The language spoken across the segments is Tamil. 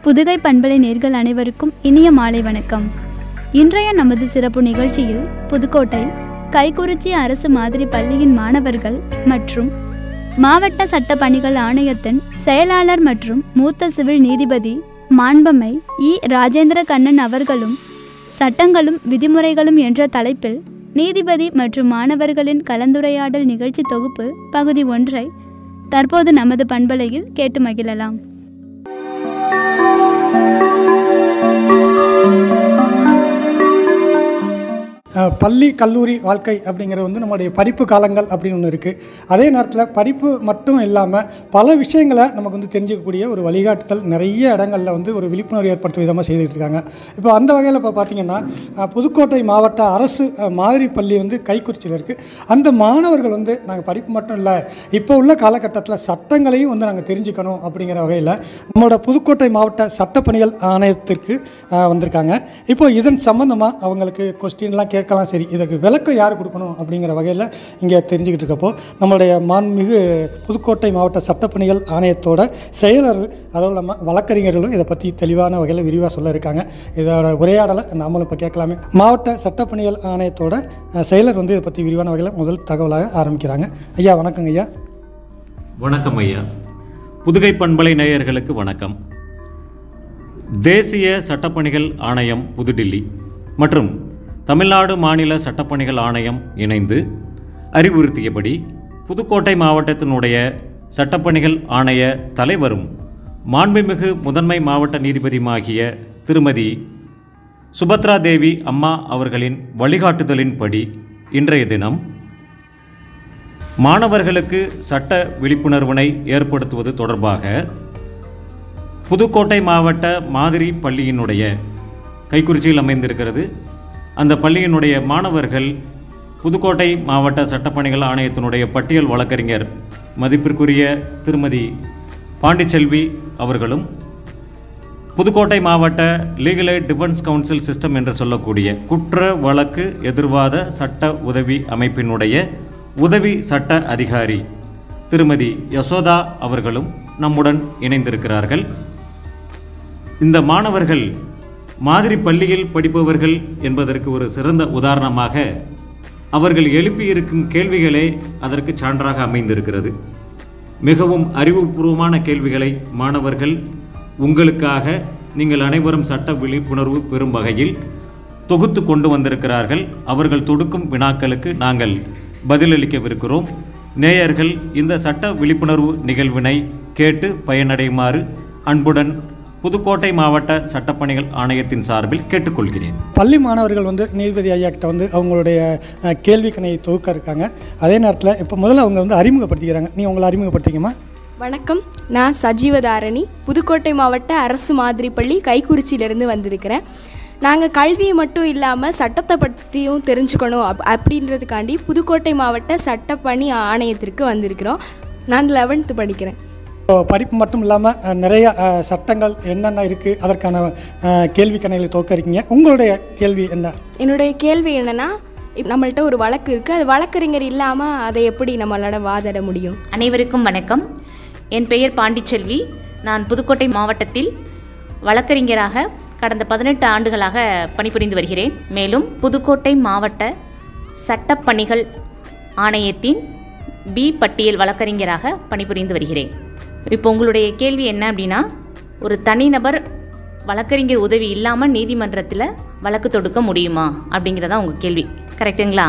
புதுகை பண்பலை நேர்கள் அனைவருக்கும் இனிய மாலை வணக்கம் இன்றைய நமது சிறப்பு நிகழ்ச்சியில் புதுக்கோட்டை கைக்குறிச்சி அரசு மாதிரி பள்ளியின் மாணவர்கள் மற்றும் மாவட்ட சட்ட பணிகள் ஆணையத்தின் செயலாளர் மற்றும் மூத்த சிவில் நீதிபதி மாண்பமை இ ராஜேந்திர கண்ணன் அவர்களும் சட்டங்களும் விதிமுறைகளும் என்ற தலைப்பில் நீதிபதி மற்றும் மாணவர்களின் கலந்துரையாடல் நிகழ்ச்சி தொகுப்பு பகுதி ஒன்றை தற்போது நமது பண்பலையில் கேட்டு மகிழலாம் அஹ், பள்ளி கல்லூரி வாழ்க்கை அப்படிங்கிறது வந்து நம்மளுடைய படிப்பு காலங்கள் அப்படின்னு ஒன்று இருக்குது அதே நேரத்தில் படிப்பு மட்டும் இல்லாமல் பல விஷயங்களை நமக்கு வந்து தெரிஞ்சுக்கக்கூடிய ஒரு வழிகாட்டுதல் நிறைய இடங்களில் வந்து ஒரு விழிப்புணர்வு ஏற்படுத்தும் விதமாக செய்துட்டு இருக்காங்க இப்போ அந்த வகையில் இப்போ பார்த்தீங்கன்னா அஹ், புதுக்கோட்டை மாவட்ட அரசு அஹ், மாதிரி பள்ளி வந்து கைக்குறிச்சியில் இருக்குது அந்த மாணவர்கள் வந்து நாங்கள் படிப்பு மட்டும் இல்லை இப்போ உள்ள காலகட்டத்தில் சட்டங்களையும் வந்து நாங்கள் தெரிஞ்சுக்கணும் அப்படிங்கிற வகையில் நம்மளோட புதுக்கோட்டை மாவட்ட சட்டப்பணிகள் ஆணையத்திற்கு அஹ், வந்திருக்காங்க இப்போ இதன் சம்மந்தமாக அவங்களுக்கு கொஸ்டின்லாம் கேட்கலாம் சரி இதற்கு விளக்கம் யார் கொடுக்கணும் அப்படிங்கிற வகையில் இங்கே தெரிஞ்சுக்கிட்டு இருக்கப்போ நம்மளுடைய மாண்புமிகு புதுக்கோட்டை மாவட்ட சட்டப்பணிகள் ஆணையத்தோட செயலர் அதுவும் இல்லாமல் வழக்கறிஞர்களும் இதை பற்றி தெளிவான வகையில் விரிவாக சொல்ல இருக்காங்க இதோட உரையாடலை நாமளும் இப்போ கேட்கலாமே மாவட்ட சட்டப்பணிகள் ஆணையத்தோட அஹ், செயலர் வந்து இதை பற்றி விரிவான வகையில் முதல் தகவலாக ஆரம்பிக்கிறாங்க ஐயா வணக்கங்க ஐயா வணக்கம் ஐயா புதுகை பண்பலை நேயர்களுக்கு வணக்கம் தேசிய சட்டப்பணிகள் ஆணையம் புதுடில்லி மற்றும் தமிழ்நாடு மாநில சட்டப்பணிகள் ஆணையம் இணைந்து அறிவுறுத்தியபடி புதுக்கோட்டை மாவட்டத்தினுடைய சட்டப்பணிகள் ஆணைய தலைவரும் மாண்புமிகு முதன்மை மாவட்ட நீதிபதியுமாகிய திருமதி சுபத்ரா தேவி அம்மா அவர்களின் வழிகாட்டுதலின்படி இன்றைய தினம் மாணவர்களுக்கு சட்ட விழிப்புணர்வினை ஏற்படுத்துவது தொடர்பாக புதுக்கோட்டை மாவட்ட மாதிரி பள்ளியினுடைய கைக்குறிச்சியில் அமைந்திருக்கிறது அந்த பள்ளியினுடைய மாணவர்கள் புதுக்கோட்டை மாவட்ட சட்டப்பணிகள் ஆணையத்தினுடைய பட்டியல் வழக்கறிஞர் மதிப்பிற்குரிய திருமதி பாண்டிச்செல்வி அவர்களும் புதுக்கோட்டை மாவட்ட legal aid defence council system என்று சொல்லக்கூடிய குற்ற வழக்கு எதிர்வாத சட்ட உதவி அமைப்பினுடைய உதவி சட்ட அதிகாரி திருமதி யசோதா அவர்களும் நம்முடன் இணைந்திருக்கிறார்கள் இந்த மாணவர்கள் மாதிரி பள்ளியில் படிப்பவர்கள் என்பதற்கு ஒரு சிறந்த உதாரணமாக அவர்கள் எழுப்பியிருக்கும் கேள்விகளே அதற்கு சான்றாக அமைந்திருக்கிறது மிகவும் அறிவுபூர்வமான கேள்விகளை மாணவர்கள் உங்களுக்காக நீங்கள் அனைவரும் சட்ட விழிப்புணர்வு பெறும் வகையில் தொகுத்து கொண்டு வந்திருக்கிறார்கள் அவர்கள் தொடுக்கும் வினாக்களுக்கு நாங்கள் பதிலளிக்கவிருக்கிறோம் நேயர்கள் இந்த சட்ட விழிப்புணர்வு நிகழ்வினை கேட்டு பயனடையுமாறு அன்புடன் புதுக்கோட்டை மாவட்ட சட்டப்பணிகள் ஆணையத்தின் சார்பில் கேட்டுக்கொள்கிறேன் பள்ளி மாணவர்கள் வந்து நீதிபதி ஐயா கிட்ட வந்து அவங்களுடைய அஹ், கேள்வி கணையை தொகுக்க இருக்காங்க அதே நேரத்தில் இப்போ முதல்ல அவங்க வந்து அறிமுகப்படுத்திக்கிறாங்க நீ உங்களை அறிமுகப்படுத்திக்கமா வணக்கம் நான் சஜீவதாரணி புதுக்கோட்டை மாவட்ட அரசு மாதிரி பள்ளி கைக்குறிச்சியிலேருந்து வந்திருக்கிறேன் நாங்கள் கல்வியை மட்டும் இல்லாமல் சட்டத்தை பற்றியும் தெரிஞ்சுக்கணும் அப் அப்படின்றதுக்காண்டி புதுக்கோட்டை மாவட்ட சட்டப்பணி ஆணையத்திற்கு வந்திருக்கிறோம் நான் லெவன்த்து படிக்கிறேன் இப்போ படிப்பு மட்டும் இல்லாமல் நிறைய அஹ், சட்டங்கள் என்னென்ன இருக்குது அதற்கான அஹ், கேள்வி கணைகளை துவக்க இருக்கீங்க உங்களுடைய கேள்வி என்ன என்னுடைய கேள்வி என்னென்னா நம்மள்ட்ட ஒரு வழக்கு இருக்குது அது வழக்கறிஞர் இல்லாமல் அதை எப்படி நம்மளால வாதிட முடியும் அனைவருக்கும் வணக்கம் என் பெயர் பாண்டிச்செல்வி நான் புதுக்கோட்டை மாவட்டத்தில் வழக்கறிஞராக கடந்த பதினெட்டு ஆண்டுகளாக பணிபுரிந்து வருகிறேன் மேலும் புதுக்கோட்டை மாவட்ட சட்டப்பணிகள் ஆணையத்தின் பி பட்டியல் வழக்கறிஞராக பணிபுரிந்து வருகிறேன் இப்போ உங்களுடைய கேள்வி என்ன அப்படின்னா ஒரு தனிநபர் வழக்கறிஞர் உதவி இல்லாமல் நீதிமன்றத்தில் வழக்கு தொடுக்க முடியுமா அப்படிங்கிறதா உங்கள் கேள்வி கரெக்டுங்களா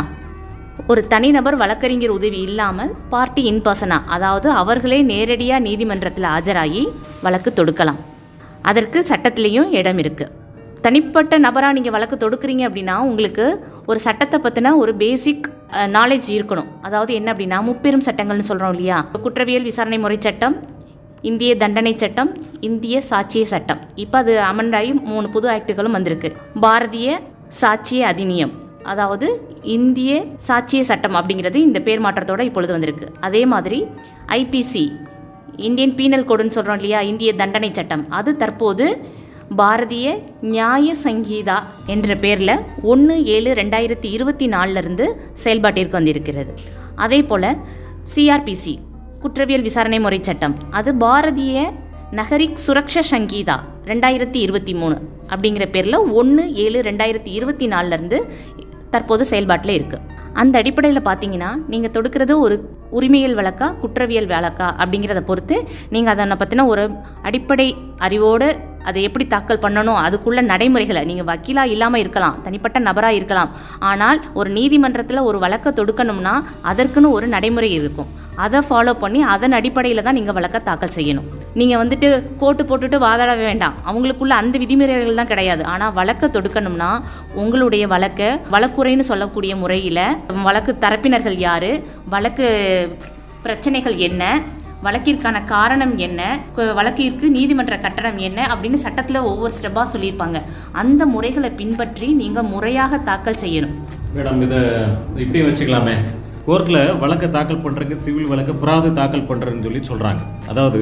ஒரு தனிநபர் வழக்கறிஞர் உதவி இல்லாமல் பார்ட்டி இன் பர்சனா அதாவது அவர்களே நேரடியாக நீதிமன்றத்தில் ஆஜராகி வழக்கு தொடுக்கலாம் அதற்கு சட்டத்திலையும் இடம் இருக்குது தனிப்பட்ட நபராக நீங்கள் வழக்கு தொடுக்குறீங்க அப்படின்னா உங்களுக்கு ஒரு சட்டத்தை பற்றின ஒரு பேசிக் நாலேஜ் இருக்கணும் அதாவது என்ன அப்படின்னா முப்பெரும் சட்டங்கள்னு சொல்கிறோம் இல்லையா குற்றவியல் விசாரணை முறை சட்டம் இந்திய தண்டனை சட்டம் இந்திய சாட்சிய சட்டம் இப்போ அது அமெண்டாகி மூணு புது ஆக்டுகளும் வந்திருக்கு பாரதிய சாட்சிய அதிநியம் அதாவது இந்திய சாட்சிய சட்டம் அப்படிங்கிறது இந்த பேர் மாற்றத்தோட இப்பொழுது வந்திருக்கு அதே மாதிரி ஐபிசி இந்தியன் பீனல் கோடுன்னு சொல்கிறோம் இல்லையா இந்திய தண்டனை சட்டம் அது தற்போது பாரதிய நியாய சங்கீதா என்ற பேரில் ஒன்று ஏழு ரெண்டாயிரத்தி இருபத்தி நாலுலேருந்து செயல்பாட்டிற்கு வந்திருக்கிறது அதே போல் சிஆர்பிசி குற்றவியல் விசாரணை முறை சட்டம் அது பாரதிய நகரிக் சுரக்ஷ சங்கீதா ரெண்டாயிரத்தி இருபத்தி மூணு அப்படிங்கிற பேரில் ஒன்று ஏழு ரெண்டாயிரத்தி இருபத்தி நாலுலேருந்து தற்போது செயல்பாட்டில் இருக்குது அந்த அடிப்படையில் பார்த்தீங்கன்னா நீங்கள் தொடுக்கிறது ஒரு உரிமையல் வழக்கா குற்றவியல் வழக்கா அப்படிங்கிறத பொறுத்து நீங்கள் அதனை பற்றின ஒரு அடிப்படை அறிவோடு அதை எப்படி தாக்கல் பண்ணணும் அதுக்குள்ள நடைமுறைகளை நீங்கள் வக்கீலாக இல்லாமல் இருக்கலாம் தனிப்பட்ட நபராக இருக்கலாம் ஆனால் ஒரு நீதிமன்றத்தில் ஒரு வழக்கை தொடுக்கணும்னா அதற்குன்னு ஒரு நடைமுறை இருக்கும் அதை ஃபாலோ பண்ணி அதன் அடிப்படையில் தான் நீங்கள் வழக்கை தாக்கல் செய்யணும் நீங்கள் வந்துட்டு கோட்டு போட்டுட்டு வாதாட வேண்டாம் அவங்களுக்குள்ள அந்த விதிமுறைகள் தான் கிடையாது ஆனால் வழக்கை தொடுக்கணும்னா உங்களுடைய வழக்கை வழக்குரைன்னு சொல்லக்கூடிய முறையில் வழக்கு தரப்பினர்கள் யார் வழக்கு பிரச்சனைகள் என்ன வழக்கிற்கான காரணம் என்ன கு- வழக்கிற்கு நீதிமன்ற கட்டணம் என்ன அப்படின்னு சட்டத்தில் ஒவ்வொரு ஸ்டெப்பாக சொல்லியிருப்பாங்க அந்த முறைகளை பின்பற்றி நீங்கள் முறையாக தாக்கல் செய்யணும் மேடம் இதை இப்படி வச்சுக்கலாமே கோர்ட்டில் வழக்கை தாக்கல் பண்ணுறதுக்கு சிவில் வழக்கை பிராது தாக்கல் பண்ணுறதுன்னு சொல்லி சொல்கிறாங்க அதாவது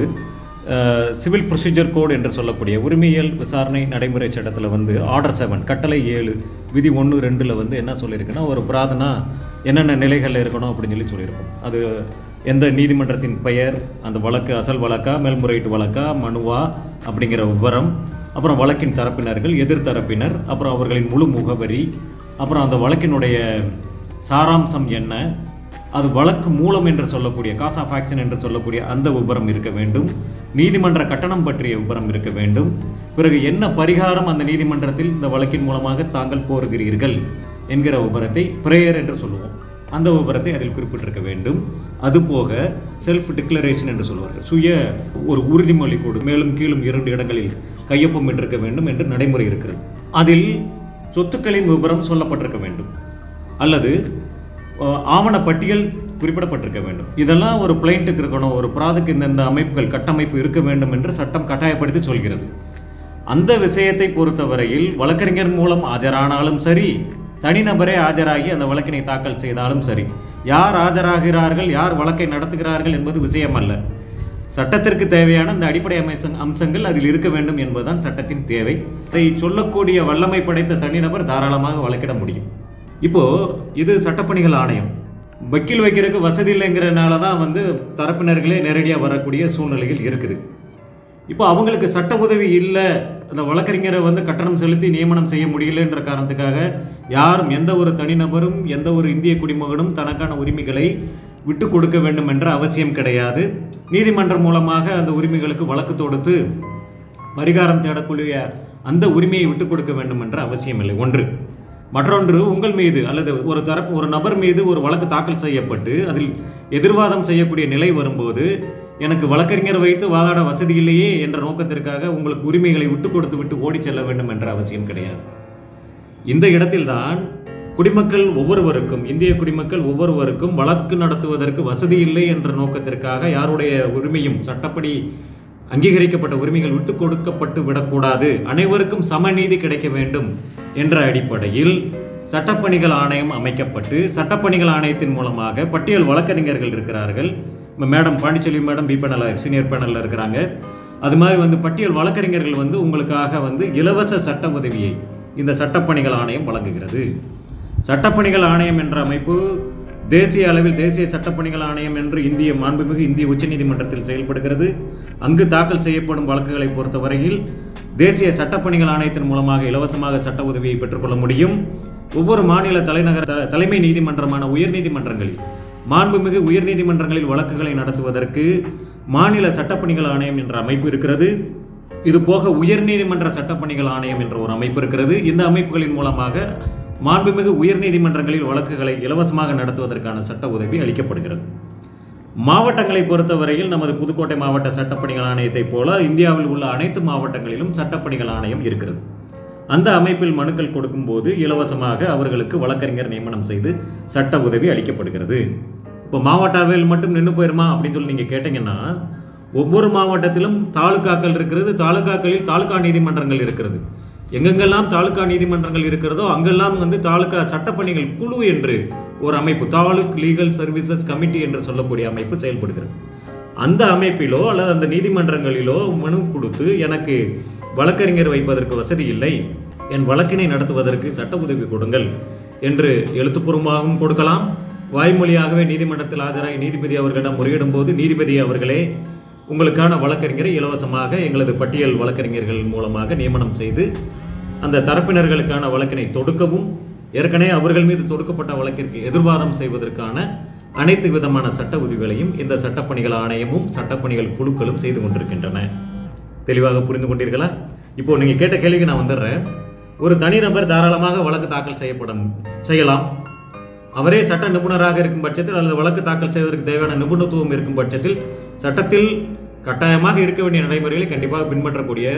சிவில் ப்ரொசீஜர் கோட் என்று சொல்லக்கூடிய உரிமையியல் விசாரணை நடைமுறை சட்டத்தில் வந்து ஆர்டர் செவன் கட்டளை ஏழு விதி ஒன்று ரெண்டில் வந்து என்ன சொல்லியிருக்குன்னா ஒரு பிராதனா என்னென்ன நிலைகளில் இருக்கணும் அப்படின்னு சொல்லி சொல்லியிருக்கோம் அது எந்த நீதிமன்றத்தின் பெயர் அந்த வழக்கு அசல் வழக்கா மேல்முறையீட்டு வழக்கா மனுவா அப்படிங்கிற விவரம் அப்புறம் வழக்கின் தரப்பினர்கள் எதிர்த்தரப்பினர் அப்புறம் அவர்களின் முழு முகவரி அப்புறம் அந்த வழக்கினுடைய சாராம்சம் என்ன அது வழக்கு மூலம் என்று சொல்லக்கூடிய காஸ் ஆஃப் ஆக்ஷன் என்று சொல்லக்கூடிய அந்த விபரம் இருக்க வேண்டும் நீதிமன்ற கட்டணம் பற்றிய விபரம் இருக்க வேண்டும் பிறகு என்ன பரிகாரம் அந்த நீதிமன்றத்தில் இந்த வழக்கின் மூலமாக தாங்கள் கோருகிறீர்கள் என்கிற விபரத்தை பிரேயர் என்று சொல்லுவோம் அந்த விபரத்தை அதில் குறிப்பிட்டிருக்க வேண்டும் அதுபோக செல்ஃப் டிக்ளரேஷன் என்று சொல்வார்கள் சுய ஒரு உறுதிமொழி கொடு மேலும் கீழும் இரண்டு இடங்களில் கையொப்பம் இட்டிருக்க வேண்டும் என்று நடைமுறை இருக்கிறது அதில் சொத்துக்களின் விபரம் சொல்லப்பட்டிருக்க வேண்டும் அல்லது அஹ், ஆவண பட்டியல் குறிப்பிடப்பட்டிருக்க வேண்டும் இதெல்லாம் ஒரு பிளைண்ட்டுக்கு இருக்கணும் ஒரு ப்ராதுக்கு இந்தந்த அமைப்புகள் கட்டமைப்பு இருக்க வேண்டும் என்று சட்டம் கட்டாயப்படுத்தி சொல்கிறது அந்த விஷயத்தை பொறுத்தவரையில் வழக்கறிஞர் மூலம் ஆஜரானாலும் சரி தனிநபரே ஆஜராகி அந்த வழக்கினை தாக்கல் செய்தாலும் சரி யார் ஆஜராகிறார்கள் யார் வழக்கை நடத்துகிறார்கள் என்பது விஷயம் அல்ல சட்டத்திற்கு தேவையான அந்த அடிப்படை அமைச்ச அம்சங்கள் அதில் இருக்க வேண்டும் என்பதுதான் சட்டத்தின் தேவை அதை சொல்லக்கூடிய வல்லமை படைத்த தனிநபர் தாராளமாக வழக்கிட முடியும் இப்போ இது சட்டப்பணிகள் ஆணையம் வக்கீல் வைக்கிறதுக்கு வசதி இல்லைங்கிறனால தான் வந்து தரப்பினர்களே நேரடியாக வரக்கூடிய சூழ்நிலைகள் இருக்குது இப்போ அவங்களுக்கு சட்ட உதவி இல்லை அந்த வழக்கறிஞரை வந்து கட்டணம் செலுத்தி நியமனம் செய்ய முடியலன்ற காரணத்துக்காக யாரும் எந்த ஒரு தனிநபரும் எந்த ஒரு இந்திய குடிமகனும் தனக்கான உரிமைகளை விட்டு கொடுக்க வேண்டும் என்ற அவசியம் கிடையாது நீதிமன்றம் மூலமாக அந்த உரிமைகளுக்கு வழக்கு தொடுத்து பரிகாரம் தேடக்கூடிய அந்த உரிமையை விட்டுக் கொடுக்க வேண்டும் என்ற அவசியம் இல்லை ஒன்று மற்றொன்று உங்கள் மீது அல்லது ஒரு தரப்பு ஒரு நபர் மீது ஒரு வழக்கு தாக்கல் செய்யப்பட்டு அதில் எதிர்வாதம் செய்யக்கூடிய நிலை வரும்போது எனக்கு வழக்கறிஞர் வைத்து வாதாட வசதி இல்லையே என்ற நோக்கத்திற்காக உங்களுக்கு உரிமைகளை விட்டு கொடுத்து விட்டு ஓடிச் செல்ல வேண்டும் என்ற அவசியம் கிடையாது இந்த இடத்தில்தான் குடிமக்கள் ஒவ்வொருவருக்கும் இந்திய குடிமக்கள் ஒவ்வொருவருக்கும் வழக்கு நடத்துவதற்கு வசதி இல்லை என்ற நோக்கத்திற்காக யாருடைய உரிமையும் சட்டப்படி அங்கீகரிக்கப்பட்ட உரிமைகள் விட்டு கொடுக்கப்பட்டு விடக்கூடாது அனைவருக்கும் சமநீதி கிடைக்க வேண்டும் என்ற அடிப்படையில் சட்டப்பணிகள் ஆணையம் அமைக்கப்பட்டு சட்டப்பணிகள் ஆணையத்தின் மூலமாக பட்டியல் வழக்கறிஞர்கள் இருக்கிறார்கள் இப்ப madam Pandichelvi madam B panel senior பேனலில் இருக்கிறாங்க அது மாதிரி வந்து பட்டியல் வழக்கறிஞர்கள் வந்து உங்களுக்காக வந்து இலவச சட்ட உதவியை இந்த சட்டப்பணிகள் ஆணையம் வழங்குகிறது சட்டப்பணிகள் ஆணையம் என்ற அமைப்பு தேசிய அளவில் தேசிய சட்டப்பணிகள் ஆணையம் என்று இந்திய மாண்புமிகு இந்திய உச்சநீதிமன்றத்தில் செயல்படுகிறது அங்கு தாக்கல் செய்யப்படும் வழக்குகளை பொறுத்தவரையில் தேசிய சட்டப்பணிகள் ஆணையத்தின் மூலமாக இலவசமாக சட்ட உதவியை பெற்றுக்கொள்ள முடியும் ஒவ்வொரு மாநில தலைநகர த- தலைமை நீதிமன்றமான உயர்நீதிமன்றங்களில் மாண்புமிகு உயர்நீதிமன்றங்களில் வழக்குகளை நடத்துவதற்கு மாநில சட்டப்பணிகள் ஆணையம் என்ற அமைப்பு இருக்கிறது இது போக உயர்நீதிமன்ற சட்டப்பணிகள் ஆணையம் என்ற ஒரு அமைப்பு இருக்கிறது இந்த அமைப்புகளின் மூலமாக மாண்புமிகு உயர்நீதிமன்றங்களில் வழக்குகளை இலவசமாக நடத்துவதற்கான சட்ட உதவி அளிக்கப்படுகிறது மாவட்டங்களை பொறுத்தவரையில் நமது புதுக்கோட்டை மாவட்ட சட்டப்பணிகள் ஆணையத்தைப் போல இந்தியாவில் உள்ள அனைத்து மாவட்டங்களிலும் சட்டப்பணிகள் ஆணையம் இருக்கிறது அந்த அமைப்பில் மனுக்கள் கொடுக்கும்போது இலவசமாக அவர்களுக்கு வழக்கறிஞர் நியமனம் செய்து சட்ட உதவி அளிக்கப்படுகிறது இப்போ மாவட்ட அளவில் மட்டும் நின்று போயிருமா அப்படின்னு சொல்லி நீங்கள் கேட்டிங்கன்னா ஒவ்வொரு மாவட்டத்திலும் தாலுகாக்கள் இருக்கிறது தாலுகாக்களில் தாலுகா நீதிமன்றங்கள் இருக்கிறது எங்கெங்கெல்லாம் தாலுகா நீதிமன்றங்கள் இருக்கிறதோ அங்கெல்லாம் வந்து தாலுகா சட்டப்பணிகள் குழு என்று ஒரு அமைப்பு தாலுக் லீகல் சர்வீசஸ் கமிட்டி என்று சொல்லக்கூடிய அமைப்பு செயல்படுகிறது அந்த அமைப்பிலோ அல்லது அந்த நீதிமன்றங்களிலோ மனு கொடுத்து எனக்கு வழக்கறிஞர் வைப்பதற்கு வசதி இல்லை என் வழக்கினை நடத்துவதற்கு சட்ட உதவி கொடுங்கள் என்று எழுத்துப்பூர்வமாகவும் கொடுக்கலாம் வாய்மொழியாகவே நீதிமன்றத்தில் ஆஜராகி நீதிபதி அவர்களிடம் முறையிடும் போது நீதிபதி அவர்களே உங்களுக்கான வழக்கறிஞரை இலவசமாக எங்களது பட்டியல் வழக்கறிஞர்கள் மூலமாக நியமனம் செய்து அந்த தரப்பினர்களுக்கான வழக்கினை தொடுக்கவும் ஏற்கனவே அவர்கள் மீது தொடுக்கப்பட்ட வழக்கிற்கு எதிர்வாதம் செய்வதற்கான அனைத்து விதமான சட்ட உதவிகளையும் இந்த சட்டப்பணிகள் ஆணையமும் சட்டப்பணிகள் குழுக்களும் செய்து கொண்டிருக்கின்றன தெளிவாக புரிந்து கொண்டீர்களா இப்போ நீங்கள் கேட்ட கேள்விக்கு நான் வந்துடுறேன் ஒரு தனிநபர் தாராளமாக வழக்கு தாக்கல் செய்யப்படும் செய்யலாம் அவரே சட்ட நிபுணராக இருக்கும் பட்சத்தில் அல்லது வழக்கு தாக்கல் செய்வதற்கு தேவையான நிபுணத்துவம் இருக்கும் பட்சத்தில் சட்டத்தில் கட்டாயமாக இருக்க வேண்டிய நடைமுறைகளை கண்டிப்பாக பின்பற்றக்கூடிய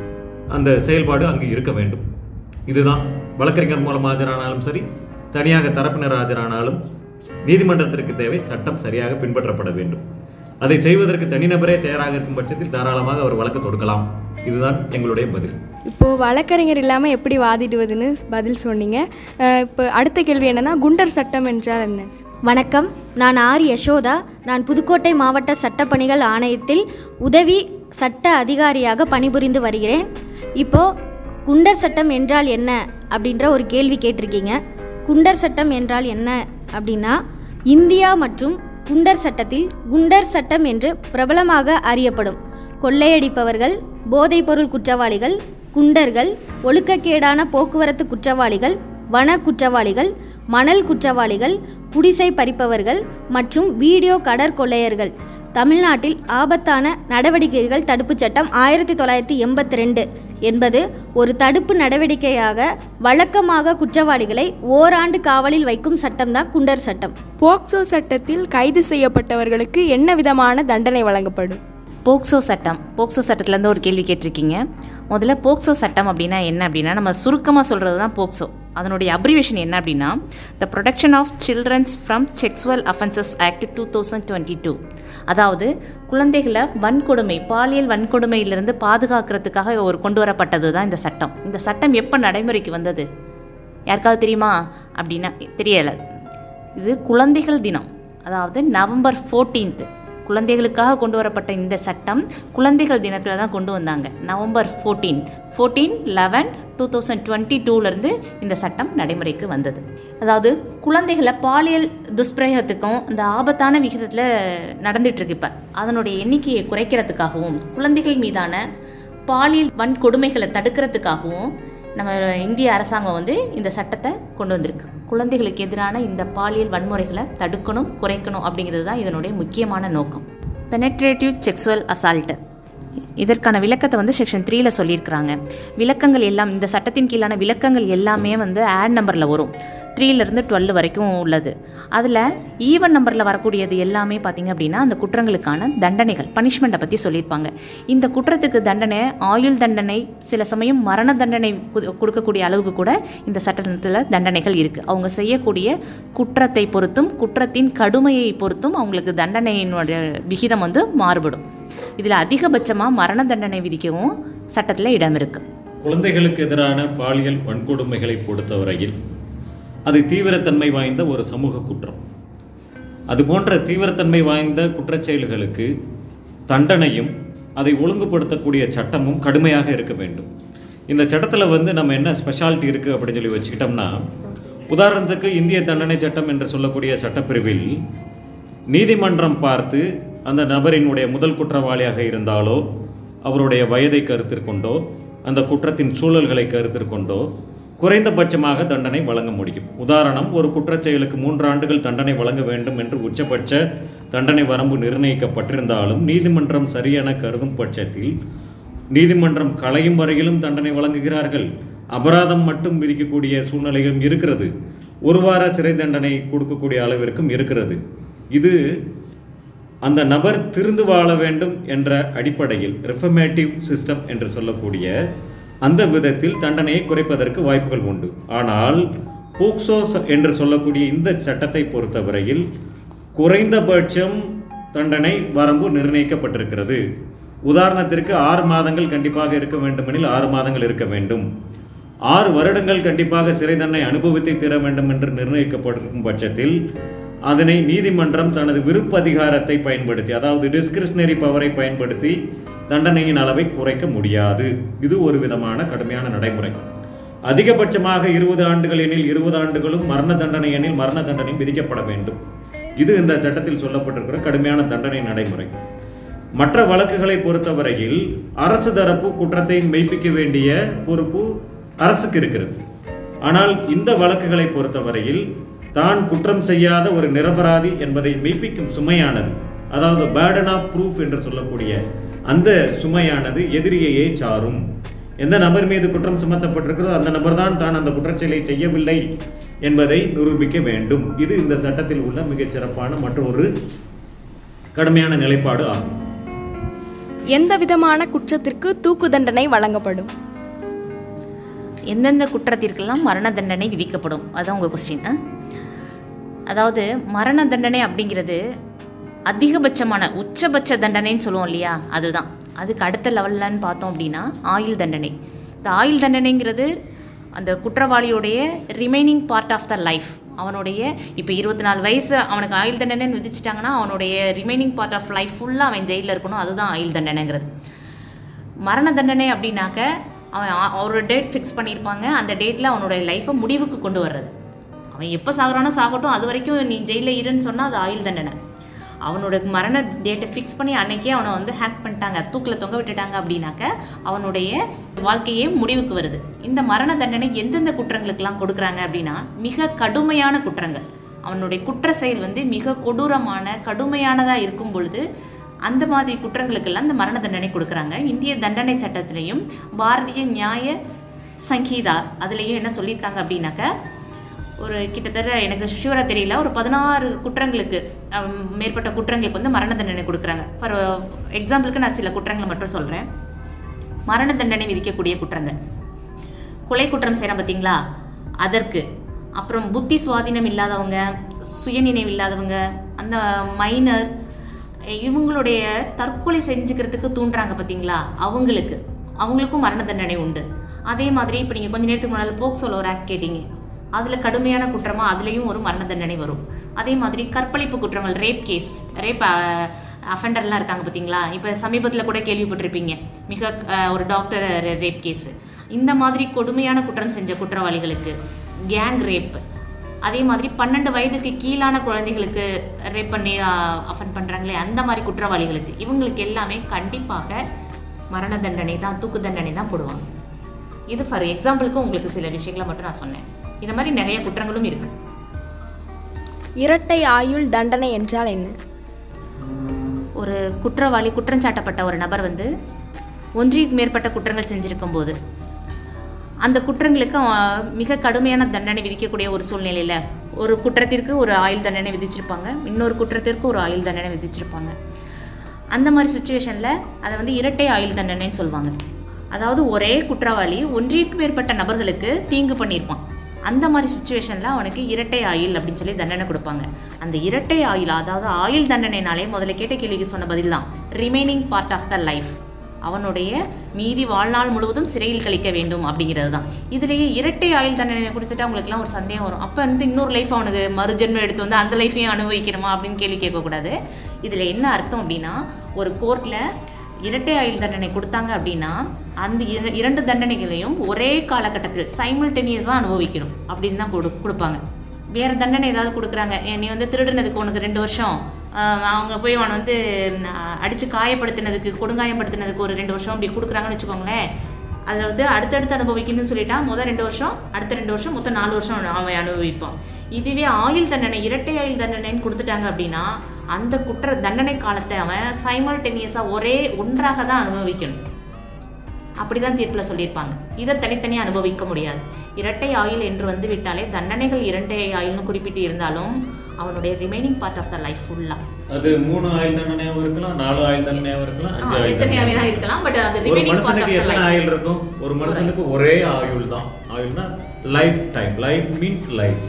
அந்த செயல்பாடு அங்கு இருக்க வேண்டும் இதுதான் வழக்கறிஞர் மூலம் ஆஜரானாலும் சரி தனியாக தரப்பினர் ஆஜரானாலும் நீதிமன்றத்திற்கு தேவை சட்டம் சரியாக பின்பற்றப்பட வேண்டும் அதை செய்வதற்கு தனிநபரே தயாராக இருக்கும் பட்சத்தில் தாராளமாக அவர் வழக்கு தொடுக்கலாம் இதுதான் எங்களுடைய பதில் இப்போது வழக்கறிஞர் இல்லாமல் எப்படி வாதிடுவதுன்னு பதில் சொன்னீங்க அஹ் இப்போ அடுத்த கேள்வி என்னன்னா குண்டர் சட்டம் என்றால் என்ன வணக்கம் நான் ஆர் யசோதா நான் புதுக்கோட்டை மாவட்ட சட்டப்பணிகள் ஆணையத்தில் உதவி சட்ட அதிகாரியாக பணிபுரிந்து வருகிறேன் இப்போ குண்டர் சட்டம் என்றால் என்ன அப்படின்ற ஒரு கேள்வி கேட்டிருக்கீங்க குண்டர் சட்டம் என்றால் என்ன அப்படின்னா இந்தியா மற்றும் குண்டர் சட்டத்தில் குண்டர் சட்டம் என்று பிரபலமாக அறியப்படும் கொள்ளையடிப்பவர்கள் போதைப்பொருள் குற்றவாளிகள் குண்டர்கள் ஒழுக்கக்கேடான போக்குவரத்து குற்றவாளிகள் வன குற்றவாளிகள் மணல் குற்றவாளிகள் குடிசை பறிப்பவர்கள் மற்றும் வீடியோ கடற்கொள்ளையர்கள் தமிழ்நாட்டில் ஆபத்தான நடவடிக்கைகள் தடுப்புச் சட்டம் ஆயிரத்தி தொள்ளாயிரத்தி எண்பத்தி ரெண்டு என்பது ஒரு தடுப்பு நடவடிக்கையாக வழக்கமாக குற்றவாளிகளை ஓராண்டு காவலில் வைக்கும் சட்டம்தான் குண்டர் சட்டம் போக்சோ சட்டத்தில் கைது செய்யப்பட்டவர்களுக்கு என்ன விதமான தண்டனை வழங்கப்படும் போக்சோ சட்டம் போக்சோ சட்டத்துலேருந்து ஒரு கேள்வி கேட்டிருக்கீங்க முதல்ல போக்சோ சட்டம் அப்படின்னா என்ன அப்படின்னா நம்ம சுருக்கமாக சொல்கிறது தான் போக்சோ அதனுடைய அப்ரிவேஷன் என்ன அப்படின்னா the protection of childrens from sexual offences act two thousand twenty two அதாவது குழந்தைகளை வன்கொடுமை பாலியல் வன்கொடுமையிலிருந்து பாதுகாக்கிறதுக்காக ஒரு கொண்டு வரப்பட்டது தான் இந்த சட்டம் இந்த சட்டம் எப்போ நடைமுறைக்கு வந்தது யாருக்காவது தெரியுமா அப்படின்னா தெரியலை இது குழந்தைகள் தினம் அதாவது நவம்பர் 14th குழந்தைகளுக்காக கொண்டு வரப்பட்ட இந்த சட்டம் குழந்தைகள் தினத்தில் தான் கொண்டு வந்தாங்க November fourteen fourteen eleven two thousand twenty டூலேருந்து இந்த சட்டம் நடைமுறைக்கு வந்தது அதாவது குழந்தைகளை பாலியல் துஷ்பிரயோகத்துக்கும் இந்த ஆபத்தான விகிதத்தில் நடந்துகிட்ருக்கு இப்போ அதனுடைய எண்ணிக்கையை குறைக்கிறதுக்காகவும் குழந்தைகள் மீதான பாலியல் வன்கொடுமைகளை தடுக்கிறதுக்காகவும் நம்ம இந்திய அரசாங்கம் வந்து இந்த சட்டத்தை கொண்டு வந்திருக்கு குழந்தைகளுக்கு எதிரான இந்த பாலியல் வன்முறைகளை தடுக்கணும் குறைக்கணும் அப்படிங்கிறது தான் இதனுடைய முக்கியமான நோக்கம் பெனட்ரேட்டிவ் செக்ஸுவல் அசால்ட்டு இதற்கான விளக்கத்தை வந்து செக்ஷன் த்ரீல சொல்லியிருக்கிறாங்க விளக்கங்கள் எல்லாம் இந்த சட்டத்தின் கீழான விளக்கங்கள் எல்லாமே வந்து ஆட் நம்பரில் வரும் த்ரீலேருந்து டுவெல் வரைக்கும் உள்ளது அதில் ஈவன் நம்பரில் வரக்கூடியது எல்லாமே பார்த்திங்க அப்படின்னா அந்த குற்றங்களுக்கான தண்டனைகள் பனிஷ்மெண்ட்டை பற்றி சொல்லியிருப்பாங்க இந்த குற்றத்துக்கு தண்டனை ஆயுள் தண்டனை சில சமயம் மரண தண்டனை கு- கொடுக்கக்கூடிய அளவுக்கு கூட இந்த சட்டத்தில் தண்டனைகள் இருக்குது அவங்க செய்யக்கூடிய குற்றத்தை பொறுத்தும் குற்றத்தின் கடுமையை பொறுத்தும் அவங்களுக்கு தண்டனையினுடைய விகிதம் வந்து மாறுபடும் இதில் அதிகபட்சமாக மரண தண்டனை விதிக்கவும் சட்டத்தில் இடம் இருக்குது குழந்தைகளுக்கு எதிரான பாலியல் வன்கொடுமைகளை பொறுத்தவரையில் அது தீவிரத்தன்மை வாய்ந்த ஒரு சமூக குற்றம் அது போன்ற தீவிரத்தன்மை வாய்ந்த குற்றச் செயல்களுக்கு தண்டனையும் அதை ஒழுங்குபடுத்தக்கூடிய சட்டமும் கடுமையாக இருக்க வேண்டும் இந்த சட்டத்தில் வந்து நம்ம என்ன ஸ்பெஷாலிட்டி இருக்குது அப்படின்னு சொல்லி வச்சுக்கிட்டோம்னா உதாரணத்துக்கு இந்திய தண்டனை சட்டம் என்று சொல்லக்கூடிய சட்டப்பிரிவில் நீதிமன்றம் பார்த்து அந்த நபரினுடைய முதல் குற்றவாளியாக இருந்தாலோ அவருடைய வயதை கருத்தில் கொண்டோ அந்த குற்றத்தின் சூழல்களை கருத்தில் கொண்டோ குறைந்தபட்சமாக தண்டனை வழங்க முடியும் உதாரணம் ஒரு குற்றச் செயலுக்கு மூன்று ஆண்டுகள் தண்டனை வழங்க வேண்டும் என்று உச்சபட்ச தண்டனை வரம்பு நிர்ணயிக்கப்பட்டிருந்தாலும் நீதிமன்றம் சரியென கருதும் பட்சத்தில் நீதிமன்றம் களையும் வரையிலும் தண்டனை வழங்குகிறார்கள் அபராதம் மட்டும் விதிக்கக்கூடிய சூழ்நிலையும் இருக்கிறது ஒரு வார சிறை தண்டனை கொடுக்கக்கூடிய அளவிற்கும் இருக்கிறது இது அந்த நபர் திருந்து வாழ வேண்டும் என்ற அடிப்படையில் ரெஃபர்மேட்டிவ் சிஸ்டம் என்று சொல்லக்கூடிய அந்த விதத்தில் தண்டனையை குறைப்பதற்கு வாய்ப்புகள் உண்டு ஆனால் போக்சோ ச- என்று சொல்லக்கூடிய இந்த சட்டத்தை பொறுத்தவரையில் குறைந்தபட்சம் தண்டனை வரம்பு நிர்ணயிக்கப்பட்டிருக்கிறது உதாரணத்திற்கு ஆறு மாதங்கள் கண்டிப்பாக இருக்க வேண்டுமெனில் ஆறு மாதங்கள் இருக்க வேண்டும் ஆறு வருடங்கள் கண்டிப்பாக சிறை தண்டனை அனுபவித்து தீர வேண்டும் என்று நிர்ணயிக்கப்பட்டிருக்கும் பட்சத்தில் அதனை நீதிமன்றம் தனது விருப்ப அதிகாரத்தை பயன்படுத்தி அதாவது டிஸ்கிரிஷனரி பவரை பயன்படுத்தி தண்டனையின் அளவை குறைக்க முடியாது இது ஒரு விதமான கடுமையான நடைமுறை அதிகபட்சமாக இருபது ஆண்டுகள் எனில் இருபது ஆண்டுகளும் மரண தண்டனை எனில் மரண தண்டனையும் விதிக்கப்பட வேண்டும் இது இந்த சட்டத்தில் சொல்லப்பட்டிருக்கிற கடுமையான தண்டனை நடைமுறை மற்ற வழக்குகளை பொறுத்தவரையில் அரசு தரப்பு குற்றத்தை மெய்ப்பிக்க வேண்டிய பொறுப்பு அரசுக்கு இருக்கிறது ஆனால் இந்த வழக்குகளை பொறுத்தவரையில் தான் குற்றம் செய்யாத ஒரு நிரபராதி என்பதை மெய்ப்பிக்கும் சுமையானது அதாவது பேர்டன் ஆஃப் ப்ரூஃப் என்று சொல்லக்கூடிய அந்த சுமையானது எதிரியையே சாரும் எந்த நபர் மீது குற்றம் சுமத்தப்பட்டிருக்கிறதோ அந்த நபர் தான் தான் அந்த குற்றச்செயலை செய்யவில்லை என்பதை நிரூபிக்க வேண்டும் இது இந்த சட்டத்தில் உள்ள மிகச் சிறப்பான மற்றொரு கடுமையான நிலைப்பாடு ஆகும் எந்த விதமான குற்றத்திற்கு தூக்கு தண்டனை வழங்கப்படும் எந்தெந்த குற்றத்திற்கெல்லாம் மரண தண்டனை விதிக்கப்படும் அதான் உங்கள் கொஸ்டின் அதாவது மரண தண்டனை அப்படிங்கிறது அதிகபட்சமான உச்சபட்ச தண்டனைன்னு சொல்லுவோம் இல்லையா அதுதான் அதுக்கு அடுத்த லெவல்லன்னு பார்த்தோம் அப்படின்னா ஆயுள் தண்டனை இந்த ஆயுள் தண்டனைங்கிறது அந்த குற்றவாளியுடைய remaining part of the life அவனுடைய இப்போ இருபத்தி நாலு வயசு அவனுக்கு ஆயுள் தண்டனைன்னு விதிச்சிட்டாங்கன்னா அவனுடைய ரிமைனிங் பார்ட் ஆஃப் லைஃப் ஃபுல்லாக அவன் ஜெயிலில் இருக்கணும் அதுதான் ஆயுள் தண்டனைங்கிறது மரண தண்டனை அப்படின்னாக்க அவன் ஆ- ஒரு டேட் ஃபிக்ஸ் பண்ணியிருப்பாங்க அந்த டேட்டில் அவனுடைய லைஃப்பை முடிவுக்கு கொண்டு வர்றது அவன் எப்போ சாகுறானோ சாகட்டும் அது வரைக்கும் நீ ஜெயிலில் இருன்னு சொன்னால் அது ஆயுள் தண்டனை அவனோட மரண டேட்டை ஃபிக்ஸ் பண்ணி அன்னைக்கே அவனை வந்து ஹேக் பண்ணிட்டாங்க தூக்கில் தொங்க விட்டுட்டாங்க அப்படின்னாக்க அவனுடைய வாழ்க்கையே முடிவுக்கு வருது இந்த மரண தண்டனை எந்தெந்த குற்றங்களுக்கெல்லாம் கொடுக்குறாங்க அப்படின்னா மிக கடுமையான குற்றங்கள் அவனுடைய குற்ற செயல் வந்து மிக கொடூரமான கடுமையானதாக இருக்கும் பொழுது அந்த மாதிரி குற்றங்களுக்கெல்லாம் இந்த மரண தண்டனை கொடுக்குறாங்க இந்திய தண்டனை சட்டத்திலையும் பாரதிய நியாய சங்கீதா அதுலேயும் என்ன சொல்லியிருக்காங்க அப்படின்னாக்க ஒரு கிட்டத்தட்ட எனக்கு ஷூராக தெரியல ஒரு பதினாறு குற்றங்களுக்கு ஹம், மேற்பட்ட குற்றங்களுக்கு வந்து மரண தண்டனை கொடுக்குறாங்க ஃபார் எக்ஸாம்பிளுக்கு நான் சில குற்றங்களை மட்டும் சொல்கிறேன் மரண தண்டனை விதிக்கக்கூடிய குற்றங்கள் கொலை குற்றம் செய்கிறோம் பார்த்தீங்களா அதற்கு அப்புறம் புத்தி சுவாதீனம் இல்லாதவங்க சுயநினைவு இல்லாதவங்க அந்த மைனர் இவங்களுடைய தற்கொலை செஞ்சுக்கிறதுக்கு தூண்டுறாங்க பார்த்தீங்களா அவங்களுக்கு அவங்களுக்கும் மரண தண்டனை உண்டு அதே மாதிரி இப்போ நீங்கள் கொஞ்ச நேரத்துக்கு முன்னால் போக்சோல ஒரு ஆக்ட் கேட்டீங்க அதில் கடுமையான குற்றமாக அதுலேயும் ஒரு மரண தண்டனை வரும் அதே மாதிரி கற்பழிப்பு குற்றங்கள் ரேப் கேஸ் ரேப் அஃபெண்டர்லாம் இருக்காங்க பார்த்தீங்களா இப்போ சமீபத்தில் கூட கேள்விப்பட்டிருப்பீங்க மிக அஹ், ஒரு டாக்டர் ரேப் கேஸ் இந்த மாதிரி கொடுமையான குற்றம் செஞ்ச குற்றவாளிகளுக்கு கேங் ரேப் அதே மாதிரி பன்னெண்டு வயதுக்கு கீழான குழந்தைகளுக்கு ரேப் பண்ணி அஃபெண்ட் பண்ணுறாங்களே அந்த மாதிரி குற்றவாளிகளுக்கு இவங்களுக்கு எல்லாமே கண்டிப்பாக மரண தண்டனை தான் தூக்கு தண்டனை தான் போடுவாங்க இது ஃபார் எக்ஸாம்பிளுக்கு உங்களுக்கு சில விஷயங்களை மட்டும் நான் சொன்னேன் இந்த மாதிரி நிறைய குற்றங்களும் இருக்குது இரட்டை ஆயுள் தண்டனை என்றால் என்ன ஒரு குற்றவாளி குற்றம் சாட்டப்பட்ட ஒரு நபர் வந்து ஒன்றிற்கு மேற்பட்ட குற்றங்கள் செஞ்சிருக்கும் போது அந்த குற்றங்களுக்கு அவன் மிக கடுமையான தண்டனை விதிக்கக்கூடிய ஒரு சூழ்நிலையில் ஒரு குற்றத்திற்கு ஒரு ஆயுள் தண்டனை விதிச்சிருப்பாங்க இன்னொரு குற்றத்திற்கு ஒரு ஆயுள் தண்டனை விதிச்சிருப்பாங்க அந்த மாதிரி சுச்சுவேஷனில் அதை வந்து இரட்டை ஆயுள் தண்டனைன்னு சொல்லுவாங்க அதாவது ஒரே குற்றவாளி ஒன்றிற்கு மேற்பட்ட நபர்களுக்கு தீங்கு பண்ணியிருப்பான் அந்த மாதிரி சுச்சுவேஷனில் அவனுக்கு இரட்டை ஆயுள் அப்படின்னு சொல்லி தண்டனை கொடுப்பாங்க அந்த இரட்டை ஆயுள் அதாவது ஆயுள் தண்டனைனாலே முதல்ல கேட்ட கேள்விக்கு சொன்ன பதில் தான் remaining part of the life அவனுடைய மீதி வாழ்நாள் முழுவதும் சிறையில் கழிக்க வேண்டும் அப்படிங்கிறது தான் இதுலேயே இரட்டை ஆயுள் தண்டனை கொடுத்துட்டு அவங்களுக்குலாம் ஒரு சந்தேகம் வரும் அப்போ வந்து இன்னொரு லைஃப் அவனுக்கு மறுஜென்மம் எடுத்து வந்து அந்த லைஃபையும் அனுபவிக்கணுமா அப்படின்னு கேள்வி கேட்கக்கூடாது இதில் என்ன அர்த்தம் அப்படின்னா ஒரு கோர்ட்டில் இரட்டை ஆயுள் தண்டனை கொடுத்தாங்க அப்படின்னா அந்த இர- இரண்டு தண்டனைகளையும் ஒரே காலகட்டத்தில் சைமல்டேனியஸாக அனுபவிக்கணும் அப்படின்னு தான் கொடு கொடுப்பாங்க வேறு தண்டனை ஏதாவது கொடுக்குறாங்க ஏ, நீ வந்து திருடுனதுக்கு உனக்கு ரெண்டு வருஷம் ஆஹ், அவங்க போய் அவனை வந்து அடித்து காயப்படுத்தினதுக்கு கொடுங்காயப்படுத்தினதுக்கு ஒரு ரெண்டு வருஷம் அப்படி கொடுக்குறாங்கன்னு வச்சுக்கோங்களேன் அதில் வந்து அடுத்தடுத்து அனுபவிக்கணும்னு சொல்லிட்டா முதல் ரெண்டு வருஷம் அடுத்த ரெண்டு வருஷம் மொத்தம் நாலு வருஷம் அவன் அனுபவிப்பான் இதுவே ஆயுள் தண்டனை இரட்டை ஆயுள் தண்டனைன்னு கொடுத்துட்டாங்க அப்படின்னா அந்த குற்ற தண்டனை காலத்தை அவன் சைமல்டேனியஸாக ஒரே ஒன்றாக தான் அனுபவிக்கணும் அப்படிதான் தீர்ப்பில் சொல்லியிருப்பாங்க இதை தனித்தனியாக அனுபவிக்க முடியாது இரட்டை ஆயுள் என்று வந்து விட்டாலே தண்டனைகள் இரட்டை ஆயுள்னு குறிப்பிட்டு இருந்தாலும் அவனுடைய remaining part of the life ஃபுல்லாக அது மூணு ஆயுள் தண்டனையாகவும் இருக்கலாம் நாலு ஆயுள் தண்டனையாகவும் இருக்கலாம் அஞ்சு ஆயுள் எத்தனையாக தண்டனை வேணா இருக்கலாம் பட் அது ஒரு ரிமைனிங் பார்ட் மனுஷனுக்கு ஆஃப் த எத்தனை லைஃப் ஆயுள் இருக்கும் ஒரு மனுஷனுக்கு ஒரே ஆயுள் தான் ஆயுள்னா lifetime life means life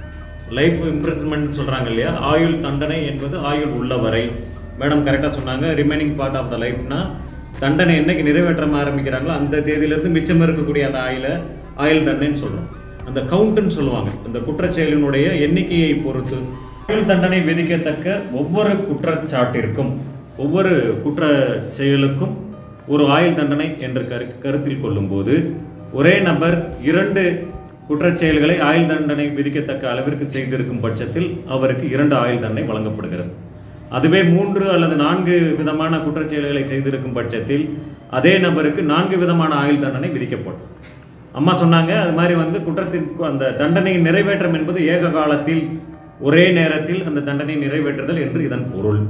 life imprisonment சொல்றாங்க இல்லையா ஆயுள் தண்டனை என்பது ஆயுள் உள்ளவரை மேடம் கரெக்டாக சொன்னாங்க ரிமைனிங் பார்ட் ஆஃப் த லைஃப்னா தண்டனை என்னைக்கு நிறைவேற்ற ஆரம்பிக்கிறாங்களோ அந்த தேதியிலேருந்து மிச்சம் இருக்கக்கூடிய அந்த ஆயுளை ஆயுள் தண்டனைன்னு சொல்றோம் அந்த கவுண்ட்டுன்னு சொல்லுவாங்க அந்த குற்றச்செயலினுடைய எண்ணிக்கையை பொறுத்து ஆயுள் தண்டனை விதிக்கத்தக்க ஒவ்வொரு குற்றச்சாட்டிற்கும் ஒவ்வொரு குற்ற செயலுக்கும் ஒரு ஆயுள் தண்டனை என்று கரு கருத்தில் கொள்ளும்போது ஒரே நபர் இரண்டு குற்றச்செயல்களை ஆயுள் தண்டனை விதிக்கத்தக்க அளவிற்கு செய்திருக்கும் பட்சத்தில் அவருக்கு இரண்டு ஆயுள் தண்டனை வழங்கப்படுகிறது அதுவே மூன்று அல்லது நான்கு விதமான குற்றச்செயல்களை செய்திருக்கும் பட்சத்தில் அதே நபருக்கு நான்கு விதமான ஆயுள் தண்டனை விதிக்கப்படும் அம்மா சொன்னாங்க அது மாதிரி வந்து குற்றத்திற்கு அந்த தண்டனையின் நிறைவேற்றம் என்பது ஏக காலத்தில் ஒரே நேரத்தில் அந்த தண்டனை நிறைவேற்றுதல் என்று இதன் பொருள்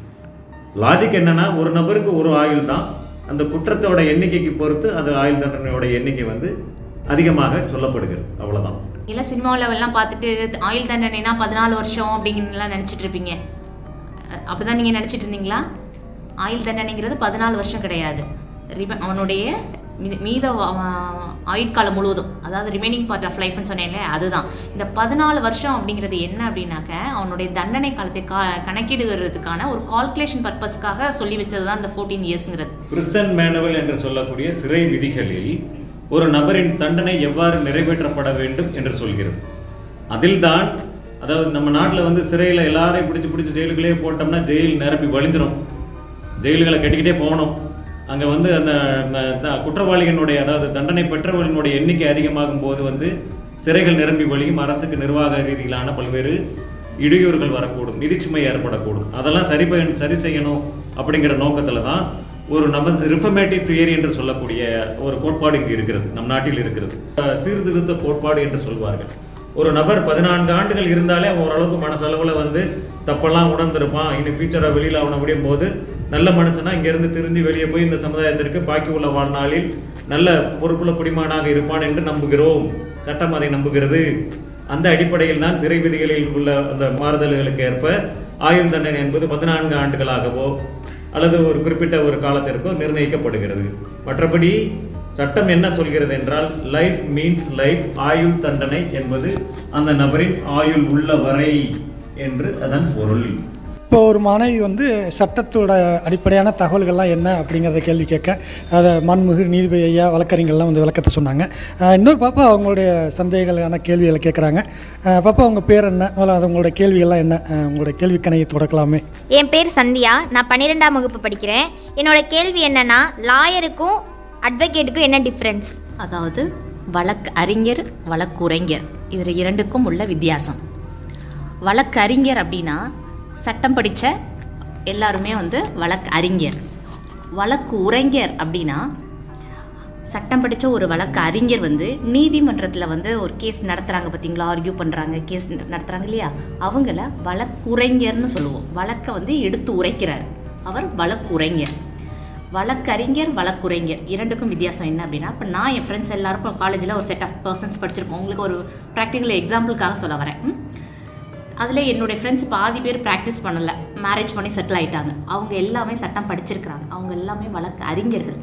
லாஜிக் என்னன்னா ஒரு நபருக்கு ஒரு ஆயுள் தான் அந்த குற்றத்தோட எண்ணிக்கைக்கு பொறுத்து அது ஆயுள் தண்டனையோட எண்ணிக்கை வந்து அதிகமாக சொல்லப்படுகிறது அவ்வளவுதான் இல்லை சினிமாவில் எல்லாம் பார்த்துட்டு ஆயுள் தண்டனைனா பதினாலு வருஷம் அப்படிங்கிறதுலாம் நினச்சிட்டு இருப்பீங்க அஹ் அப்படிதான் நீங்கள் நினச்சிட்டு இருந்தீங்களா ஆயுள் தண்டனைங்கிறது பதினாலு வருஷம் கிடையாது ரிம அவனுடைய மீ- மீத வ- வ- ஆயுட்காலம் முழுவதும் அதாவது ரிமைனிங் பார்ட் ஆஃப் லைஃப்னு சொன்னேன்ல அதுதான் இந்த பதினாலு வருஷம் அப்படிங்கிறது என்ன அப்படின்னாக்க அவனுடைய தண்டனை காலத்தை கா கணக்கிடுகிறதுக்கான ஒரு கால்குலேஷன் பர்பஸ்க்காக சொல்லி வச்சது தான் இந்த ஃபோர்டீன் இயர்ஸுங்கிறது பிரிசன் மேனுவல் என்று சொல்லக்கூடிய சிறை விதிகளில் ஒரு நபரின் தண்டனை எவ்வாறு நிறைவேற்றப்பட வேண்டும் என்று சொல்கிறது அதில்தான் அதாவது நம்ம நாட்டில் வந்து சிறையில் எல்லாரையும் பிடிச்சி பிடிச்சி ஜெயிலுக்குள்ளே போட்டோம்னா ஜெயில் நிரப்பி வழிஞ்சிரும் ஜெயில்களை கட்டிக்கிட்டே போகணும் அங்கே வந்து அந்த ம, த- குற்றவாளிகளுடைய அதாவது தண்டனை பெற்றவர்களுடைய எண்ணிக்கை அதிகமாகும் போது வந்து சிறைகள் நிரம்பி வழியும் அரசுக்கு நிர்வாக ரீதியிலான பல்வேறு இடையூறுகள் வரக்கூடும் நிதிச்சுமை ஏற்படக்கூடும் அதெல்லாம் சரி பய- சரி செய்யணும் அப்படிங்கிற நோக்கத்தில் தான் ஒரு நபர் ரிஃபர்மேட்டிவ் தியரி என்று சொல்லக்கூடிய ஒரு கோட்பாடு இங்கு இருக்கிறது நம் நாட்டில் இருக்கிறது அஹ் சீர்திருத்த கோட்பாடு என்று சொல்வார்கள் ஒரு நபர் பதினான்கு ஆண்டுகள் இருந்தாலே அவன் ஓரளவுக்கு மனசளவில் வந்து தப்பெல்லாம் உணர்ந்திருப்பான் இனி ஃபியூச்சராக வெளியில் அவனை முடியும் போது நல்ல மனுஷனா இங்கேருந்து திருந்தி வெளியே போய் இந்த சமுதாயத்திற்கு பாக்கி உள்ள வாழ்நாளில் நல்ல பொறுப்புள்ள குடிமகனாக இருப்பான் என்று நம்புகிறோம் சட்டம் அதை நம்புகிறது அந்த அடிப்படையில் தான் சிறை விதிகளில் உள்ள அந்த மாறுதல்களுக்கு ஏற்ப ஆயுள் தண்டனை என்பது பதினான்கு ஆண்டுகளாகவோ அல்லது ஒரு குறிப்பிட்ட ஒரு காலத்திற்கோ நிர்ணயிக்கப்படுகிறது மற்றபடி சட்டம் என்ன சொல்கிறது என்றால் லைஃப் மீன்ஸ் லைஃப் ஆயுள் தண்டனை என்பது அந்த நபரின் ஆயுள் உள்ள வரை என்று அதன் பொருள் இப்போ ஒரு மாணவி வந்து சட்டத்தோட அடிப்படையான தகவல்கள்லாம் என்ன அப்படிங்கிறத கேள்வி கேட்க அதை மண்மிகு நீதிபதி ஐயா வழக்கறிஞர்லாம் வந்து விளக்கத்தை சொன்னாங்க அஹ் இன்னொரு பாப்பா அவங்களுடைய சந்தேகங்களான கேள்விகளை கேட்குறாங்க பாப்பா உங்கள் பேர் என்ன முதல்ல அது உங்களுடைய கேள்விகள்லாம் என்ன அஹ் உங்களுடைய கேள்விக்கணையை தொடக்கலாமே என் பேர் சந்தியா நான் பன்னிரெண்டாம் வகுப்பு படிக்கிறேன் என்னோட கேள்வி என்னன்னா லாயருக்கும் அட்வொகேட்டுக்கும் என்ன டிஃப்ரென்ஸ் அதாவது வழக்கு அறிஞர் வழக்குரைஞர் இது இரண்டுக்கும் உள்ள வித்தியாசம் வழக்கறிஞர் அப்படின்னா சட்டம் படித்த எல்லாருமே வந்து வழக்கு அறிஞர் வழக்கு உரைஞர் அப்படின்னா சட்டம் படித்த ஒரு வழக்கு அறிஞர் வந்து நீதிமன்றத்தில் வந்து ஒரு கேஸ் நடத்துகிறாங்க பார்த்தீங்களா ஆர்கியூ பண்ணுறாங்க கேஸ் நடத்துகிறாங்க இல்லையா அவங்கள வழக்குரைஞர்னு சொல்லுவோம் வழக்கை வந்து எடுத்து உரைக்கிறார் அவர் வழக்குரைஞர் வழக்கறிஞர் வழக்குரைஞர் இரண்டுக்கும் வித்தியாசம் என்ன அப்படின்னா இப்போ நான் என் ஃப்ரெண்ட்ஸ் எல்லாருக்கும் காலேஜில் ஒரு செட் ஆஃப் பர்சன்ஸ் படிச்சிருப்போம் உங்களுக்கு ஒரு ப்ராக்டிக்கல் எக்ஸாம்பிளுக்காக சொல்ல வரேன் அதில் என்னுடைய ஃப்ரெண்ட்ஸ் பாதி பேர் ப்ராக்டிஸ் பண்ணலை மேரேஜ் பண்ணி செட்டில் ஆயிட்டாங்க அவங்க எல்லாமே சட்டம் படிச்சிருக்கிறாங்க அவங்க எல்லாமே வழக்கு அறிஞர்கள்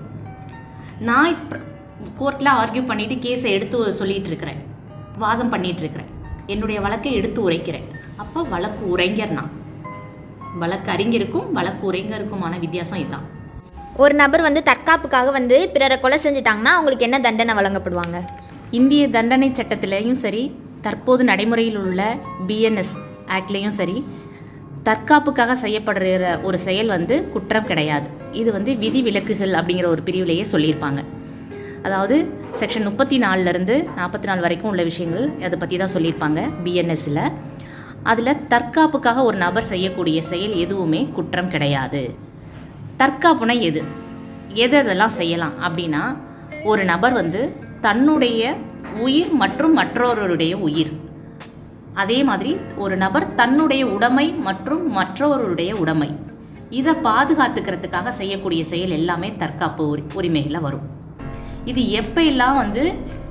நான் இப்போ கோர்ட்டில் ஆர்கியூ பண்ணிட்டு கேஸை எடுத்து சொல்லிட்டு இருக்கிறேன் வாதம் பண்ணிட்டு இருக்கிறேன் என்னுடைய வழக்கை எடுத்து உரைக்கிறேன் அப்போ வழக்கு உரைஞர் நான் வழக்கு அறிஞருக்கும் வழக்கு உரைஞருக்குமான வித்தியாசம் இதுதான் ஒரு நபர் வந்து தற்காப்புக்காக வந்து பிறரை கொலை செஞ்சுட்டாங்கன்னா அவங்களுக்கு என்ன தண்டனை வழங்கப்படுவாங்க இந்திய தண்டனை சட்டத்திலையும் சரி தற்போது நடைமுறையில் உள்ள பிஎன்எஸ் ஆக்ட்லேயும் சரி தற்காப்புக்காக செய்யப்படுற ஒரு செயல் வந்து குற்றம் கிடையாது இது வந்து விதி விலக்குகள் அப்படிங்கிற ஒரு பிரிவிலேயே சொல்லியிருப்பாங்க அதாவது செக்ஷன் முப்பத்தி நாலுலேருந்து நாற்பத்தி நாலு வரைக்கும் உள்ள விஷயங்கள் அதை பற்றி தான் சொல்லியிருப்பாங்க பிஎன்எஸ்ஸில் அதில் தற்காப்புக்காக ஒரு நபர் செய்யக்கூடிய செயல் எதுவுமே குற்றம் கிடையாது தற்காப்புனா எது எது அதெல்லாம் செய்யலாம் அப்படின்னா ஒரு நபர் வந்து தன்னுடைய உயிர் மற்றும் மற்றொருடைய உயிர் அதே மாதிரி ஒரு நபர் தன்னுடைய உடைமை மற்றும் மற்றொருடைய உடைமை இதை பாதுகாத்துக்கிறதுக்காக செய்யக்கூடிய செயல் எல்லாமே தற்காப்பு உரி உரிமைகளில் வரும் இது எப்போ எல்லாம் வந்து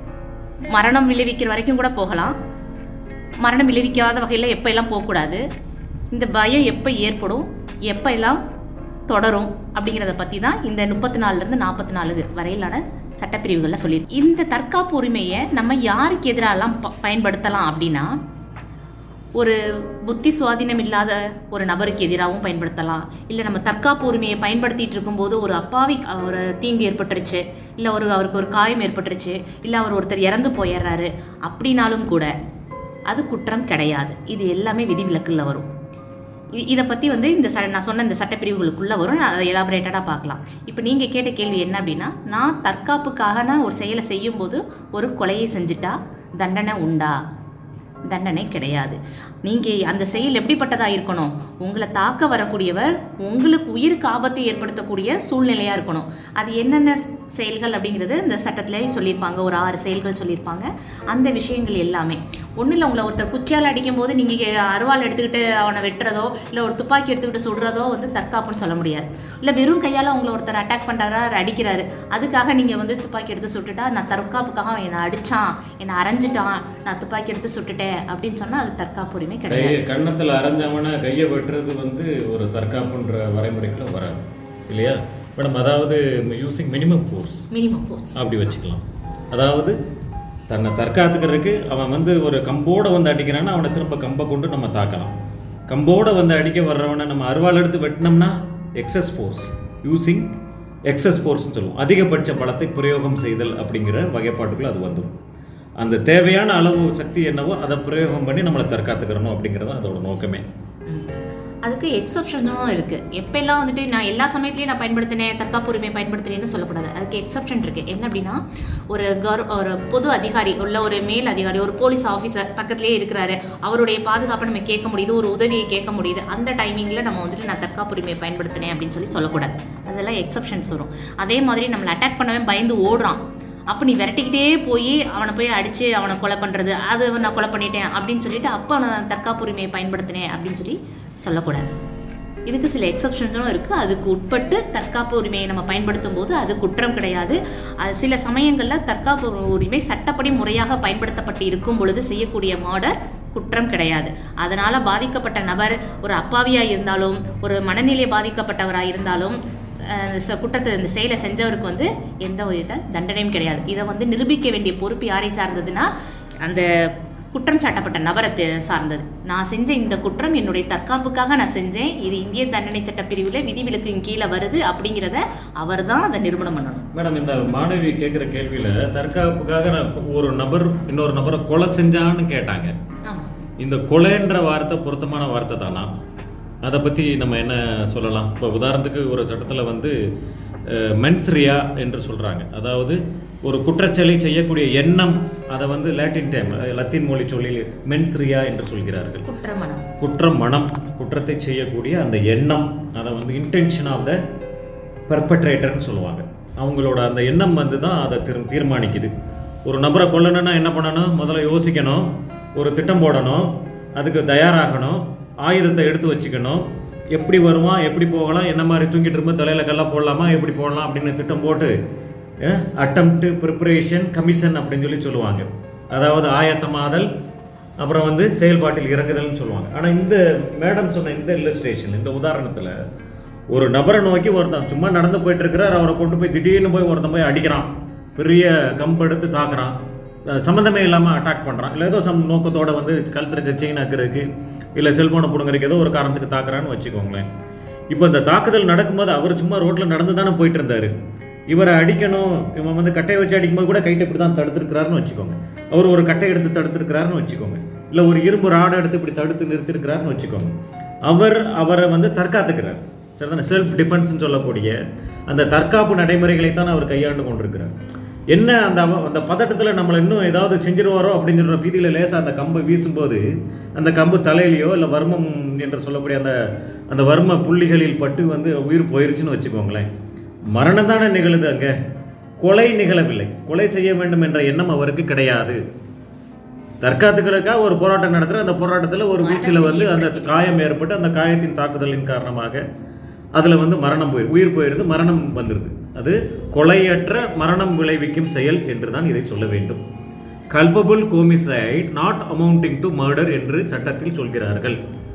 மரணம் விளைவிக்கிற வரைக்கும் கூட போகலாம் மரணம் விளைவிக்காத வகையில் எப்போ எல்லாம் போகக்கூடாது இந்த பயம் எப்போ ஏற்படும் எப்போ எல்லாம் தொடரும் அப்படிங்கிறத பற்றி தான் இந்த முப்பத்தி நாலுலேருந்து நாற்பத்தி நாலு வரையிலான சட்டப்பிரிவுகளில் சொல்லியிருக்கு இந்த தற்காப்பு உரிமையை நம்ம யாருக்கு எதிராலாம் ப பயன்படுத்தலாம் அப்படின்னா ஒரு புத்தி சுவாதீனம் இல்லாத ஒரு நபருக்கு எதிராகவும் பயன்படுத்தலாம் இல்லை நம்ம தற்காப்பு உரிமையை பயன்படுத்திட்டு இருக்கும்போது ஒரு அப்பாவி ஒரு தீங்கு ஏற்பட்டுருச்சு இல்லை ஒரு அவருக்கு ஒரு காயம் ஏற்பட்டுருச்சு இல்லை அவர் ஒருத்தர் இறந்து போயிடுறாரு அப்படின்னாலும் கூட அது குற்றம் கிடையாது இது எல்லாமே விதிவிலக்குள்ள வரும் இ- இதை பற்றி வந்து இந்த ச நான் சொன்ன இந்த சட்டப்பிரிவுகளுக்குள்ளே வரும் நான் அதை எலாபரேட்டடாக பார்க்கலாம் இப்போ நீங்கள் கேட்ட கேள்வி என்ன அப்படின்னா நான் தற்காப்புக்காக நான் ஒரு செயலை செய்யும்போது ஒரு கொலையை செஞ்சுட்டா தண்டனை உண்டா தண்டனை கிடையாது நீங்கள் அந்த செயல் எப்படிப்பட்டதாக இருக்கணும் உங்களை தாக்க வரக்கூடியவர் உங்களுக்கு உயிருக்கு ஆபத்தை ஏற்படுத்தக்கூடிய சூழ்நிலையாக இருக்கணும் அது என்னென்ன செயல்கள் அப்படிங்கிறது இந்த சட்டத்திலே சொல்லியிருப்பாங்க ஒரு ஆறு செயல்கள் சொல்லியிருப்பாங்க அந்த விஷயங்கள் எல்லாமே ஒன்றும் இல்லை உங்களை ஒருத்தர் குச்சியால் அடிக்கும்போது நீங்கள் அருவாள் எடுத்துக்கிட்டு அவனை வெட்டுறதோ இல்லை ஒரு துப்பாக்கி எடுத்துக்கிட்டு சுடுறதோ வந்து தற்காப்புன்னு சொல்ல முடியாது இல்லை வெறும் கையால் உங்களை ஒருத்தர் அட்டாக் பண்ணுறாரா அடிக்கிறாரு அதுக்காக நீங்கள் வந்து துப்பாக்கி எடுத்து சுட்டுட்டா நான் தற்காப்புக்காக அவன் என்னை அடித்தான் என்னை அரைஞ்சிட்டான் நான் துப்பாக்கி எடுத்து சுட்டுட்டேன் அப்படின்னு சொன்னால் அது தற்காப்பு உரிமை கிடையாது கையை கன்னத்தில் அரைஞ்சவன கையை வெட்டுறது வந்து ஒரு தற்காப்புன்ற வரைமுறைக்குள்ள வராது இல்லையா மேடம் அதாவது using minimum force minimum force அப்படி வச்சுக்கலாம் அதாவது தன்னை தற்காத்துக்கிறதுக்கு அவன் வந்து ஒரு கம்போட வந்து அடிக்கிறான்னா அவனை திரும்ப கம்பை கொண்டு நம்ம தாக்கலாம் கம்போட வந்து அடிக்க வர்றவனை நம்ம அருவாள் எடுத்து வெட்டினோம்னா எக்ஸஸ் ஃபோர்ஸ் யூசிங் எக்ஸஸ் ஃபோர்ஸ்னு சொல்லுவோம் அதிகபட்ச பலத்தை பிரயோகம் செய்தல் அப்படிங்கிற வகைப்பாட்டுக்குள்ள அது வந்துடும் அந்த தேவையான அளவு சக்தி என்னவோ அதை பிரயோகம் பண்ணி நம்மளை தற்காத்துக்கிறணும் அப்படிங்கிறது தான் அதோட நோக்கமே அதுக்கு எக்ஸப்ஷனும் இருக்குது எப்பெல்லாம் வந்துட்டு நான் எல்லா சமயத்துலையும் நான் பயன்படுத்தினேன் தற்காப்பு உரிமை பயன்படுத்தினேன்னு சொல்லக்கூடாது அதுக்கு எக்ஸப்ஷன் இருக்குது என்ன அப்படின்னா ஒரு கவர் ஒரு பொது அதிகாரி உள்ள ஒரு மேல் அதிகாரி ஒரு போலீஸ் ஆஃபீஸர் பக்கத்துலேயே இருக்கிறாரு அவருடைய பாதுகாப்பை நம்ம கேட்க முடியுது ஒரு உதவியை கேட்க முடியுது அந்த டைமிங்கில் நம்ம வந்துட்டு நான் தற்காப்பு உரிமையை பயன்படுத்தினேன் அப்படின்னு சொல்லி சொல்லக்கூடாது அதெல்லாம் எக்ஸப்ஷன்ஸ் வரும் அதே மாதிரி நம்மளை அட்டாக் பண்ணவே பயந்து ஓடுறான் அப்போ நீ விரட்டிக்கிட்டே போய் அவனை போய் அடித்து அவனை கொலை பண்ணுறது அது நான் கொலை பண்ணிட்டேன் அப்படின்னு சொல்லிட்டு அப்போ நான் தற்காப்பு உரிமையை பயன்படுத்தினேன் அப்படின்னு சொல்லி சொல்லக்கூடாது இதுக்கு சில எக்ஸப்ஷன்ஸும் இருக்குது அதுக்கு உட்பட்டு தற்காப்பு உரிமையை நம்ம பயன்படுத்தும் போது அது குற்றம் கிடையாது அது சில சமயங்களில் தற்காப்பு உரிமை சட்டப்படி முறையாக பயன்படுத்தப்பட்டு இருக்கும் பொழுது செய்யக்கூடிய மாடர் குற்றம் கிடையாது அதனால் பாதிக்கப்பட்ட நபர் ஒரு அப்பாவியாக இருந்தாலும் ஒரு மனநிலை பாதிக்கப்பட்டவராக இருந்தாலும் அஹ், ச- குற்றத்தை இந்த செயலை செஞ்சவருக்கு வந்து எந்த ஒரு இத தண்டனையும் கிடையாது இதை வந்து நிரூபிக்க வேண்டிய பொறுப்பு யாரை சார்ந்ததுன்னா அந்த குற்றம் சாட்டப்பட்ட நபரை தே- சார்ந்தது நான் செஞ்ச இந்த குற்றம் என்னுடைய தற்காப்புக்காக நான் செஞ்சேன் இது இந்திய தண்டனை சட்ட பிரிவில் விதிவிலக்கின் கீழே வருது அப்படிங்கிறத அவர் தான் அதை நிரூபணம் பண்ணணும் மேடம் இந்த மாணவி கேட்குற கேள்வியில் தற்காப்புக்காக நான் ஒரு நபர் இன்னொரு நபரை கொலை செஞ்சான்னு கேட்டாங்க ஆமாம் இந்த கொலைன்ற வார்த்தை பொருத்தமான வார்த்தை தானா அதை பற்றி நம்ம என்ன சொல்லலாம் இப்போ உதாரணத்துக்கு ஒரு சட்டத்தில் வந்து மென்ஸ்ரியா என்று சொல்கிறாங்க அதாவது ஒரு குற்றச்செயலை செய்யக்கூடிய எண்ணம் அதை வந்து லாட்டின் டைம் லத்தீன் மொழி சொல்லில் மென்ஸ்ரியா என்று சொல்கிறார்கள் குற்றமனம் குற்றம் மனம் குற்றத்தை செய்யக்கூடிய அந்த எண்ணம் அதை வந்து இன்டென்ஷன் ஆஃப் த பெர்பட்ரேட்டர்னு சொல்லுவாங்க அவங்களோட அந்த எண்ணம் வந்து தான் அதை தீர் தீர்மானிக்குது ஒரு நபரை கொல்லணும்னா என்ன பண்ணணும் முதல்ல யோசிக்கணும் ஒரு திட்டம் போடணும் அதுக்கு தயாராகணும் ஆயுதத்தை எடுத்து வச்சுக்கணும் எப்படி வருவான் எப்படி போகலாம் என்ன மாதிரி தூங்கிட்டு இருக்கும்போது தலையில் கல்லா போடலாமா எப்படி போடலாம் அப்படின்னு திட்டம் போட்டு அட்டம்ப்ட் ப்ரிப்பரேஷன் கமிஷன் அப்படின்னு சொல்லி சொல்லுவாங்க அதாவது ஆயத்தமாதல் அப்புறம் வந்து செயல்பாட்டில் இறங்குதல்னு சொல்லுவாங்க ஆனால் இந்த மேடம் சொன்ன இந்த இல்லஸ்ட்ரேஷன் இந்த உதாரணத்தில் ஒரு நபரை நோக்கி ஒருத்தன் சும்மா நடந்து போயிட்டு இருக்கிறார் அவரை கொண்டு போய் திடீர்னு போய் ஒருத்தன் போய் அடிக்கிறான் பெரிய கம்பு எடுத்து தாக்குறான் அஹ் சம்மந்தமே இல்லாமல் அட்டாக் பண்ணுறான் இல்லை ஏதோ சம் நோக்கத்தோட வந்து கழுத்துக்கு செயின் ஆக்குறதுக்கு இல்லை செல்ஃபோனை பிடுங்குறதுக்கு ஏதோ ஒரு காரணத்துக்கு தாக்குறான்னு வச்சுக்கோங்களேன் இப்போ இந்த தாக்குதல் நடக்கும்போது அவர் சும்மா ரோட்டில் நடந்து தானே போயிட்டு இருந்தார் இவரை அடிக்கணும் இவன் வந்து கட்டையை வச்சு அடிக்கும்போது கூட கைட்டு இப்படி தான் தடுத்துருக்கிறாருன்னு வச்சுக்கோங்க அவர் ஒரு கட்டை எடுத்து தடுத்துருக்கிறாருன்னு வச்சுக்கோங்க இல்லை ஒரு இரும்பு ராடை எடுத்து இப்படி தடுத்து நிறுத்திருக்கிறாருன்னு வச்சுக்கோங்க அவர் அவரை வந்து தற்காத்துக்கிறார் சரிதானே செல்ஃப் டிஃபென்ஸ்னு சொல்லக்கூடிய அந்த தற்காப்பு நடைமுறைகளை தான் அவர் கையாண்டு கொண்டிருக்கிறார் என்ன அந்த அவ- அந்த பதட்டத்தில் நம்மளை இன்னும் ஏதாவது செஞ்சிருவாரோ அப்படின்னு சொல்கிற பீதியில் லேசாக அந்த கம்பை வீசும்போது அந்த கம்பு தலையிலையோ இல்லை வர்மம் என்று சொல்லக்கூடிய அந்த அந்த வர்ம புள்ளிகளில் பட்டு வந்து உயிர் போயிருச்சுன்னு வச்சுக்கோங்களேன் மரணம் தானே நிகழுது அங்கே கொலை நிகழவில்லை கொலை செய்ய வேண்டும் என்ற எண்ணம் அவருக்கு கிடையாது தற்காத்துக்களுக்காக ஒரு போராட்டம் நடத்துகிற அந்த போராட்டத்தில் ஒரு வீழ்ச்சியில் வந்து அந்த காயம் ஏற்பட்டு அந்த காயத்தின் தாக்குதலின் காரணமாக அதில் வந்து மரணம் போயிரு உயிர் போயிருது மரணம் வந்துடுது அது கொலையற்ற மரணம் விளைவிக்கும் செயல் என்று தான் இதை சொல்ல வேண்டும் culpable homicide not amounting to murder என்று சட்டத்தில் சொல்கிறார்கள்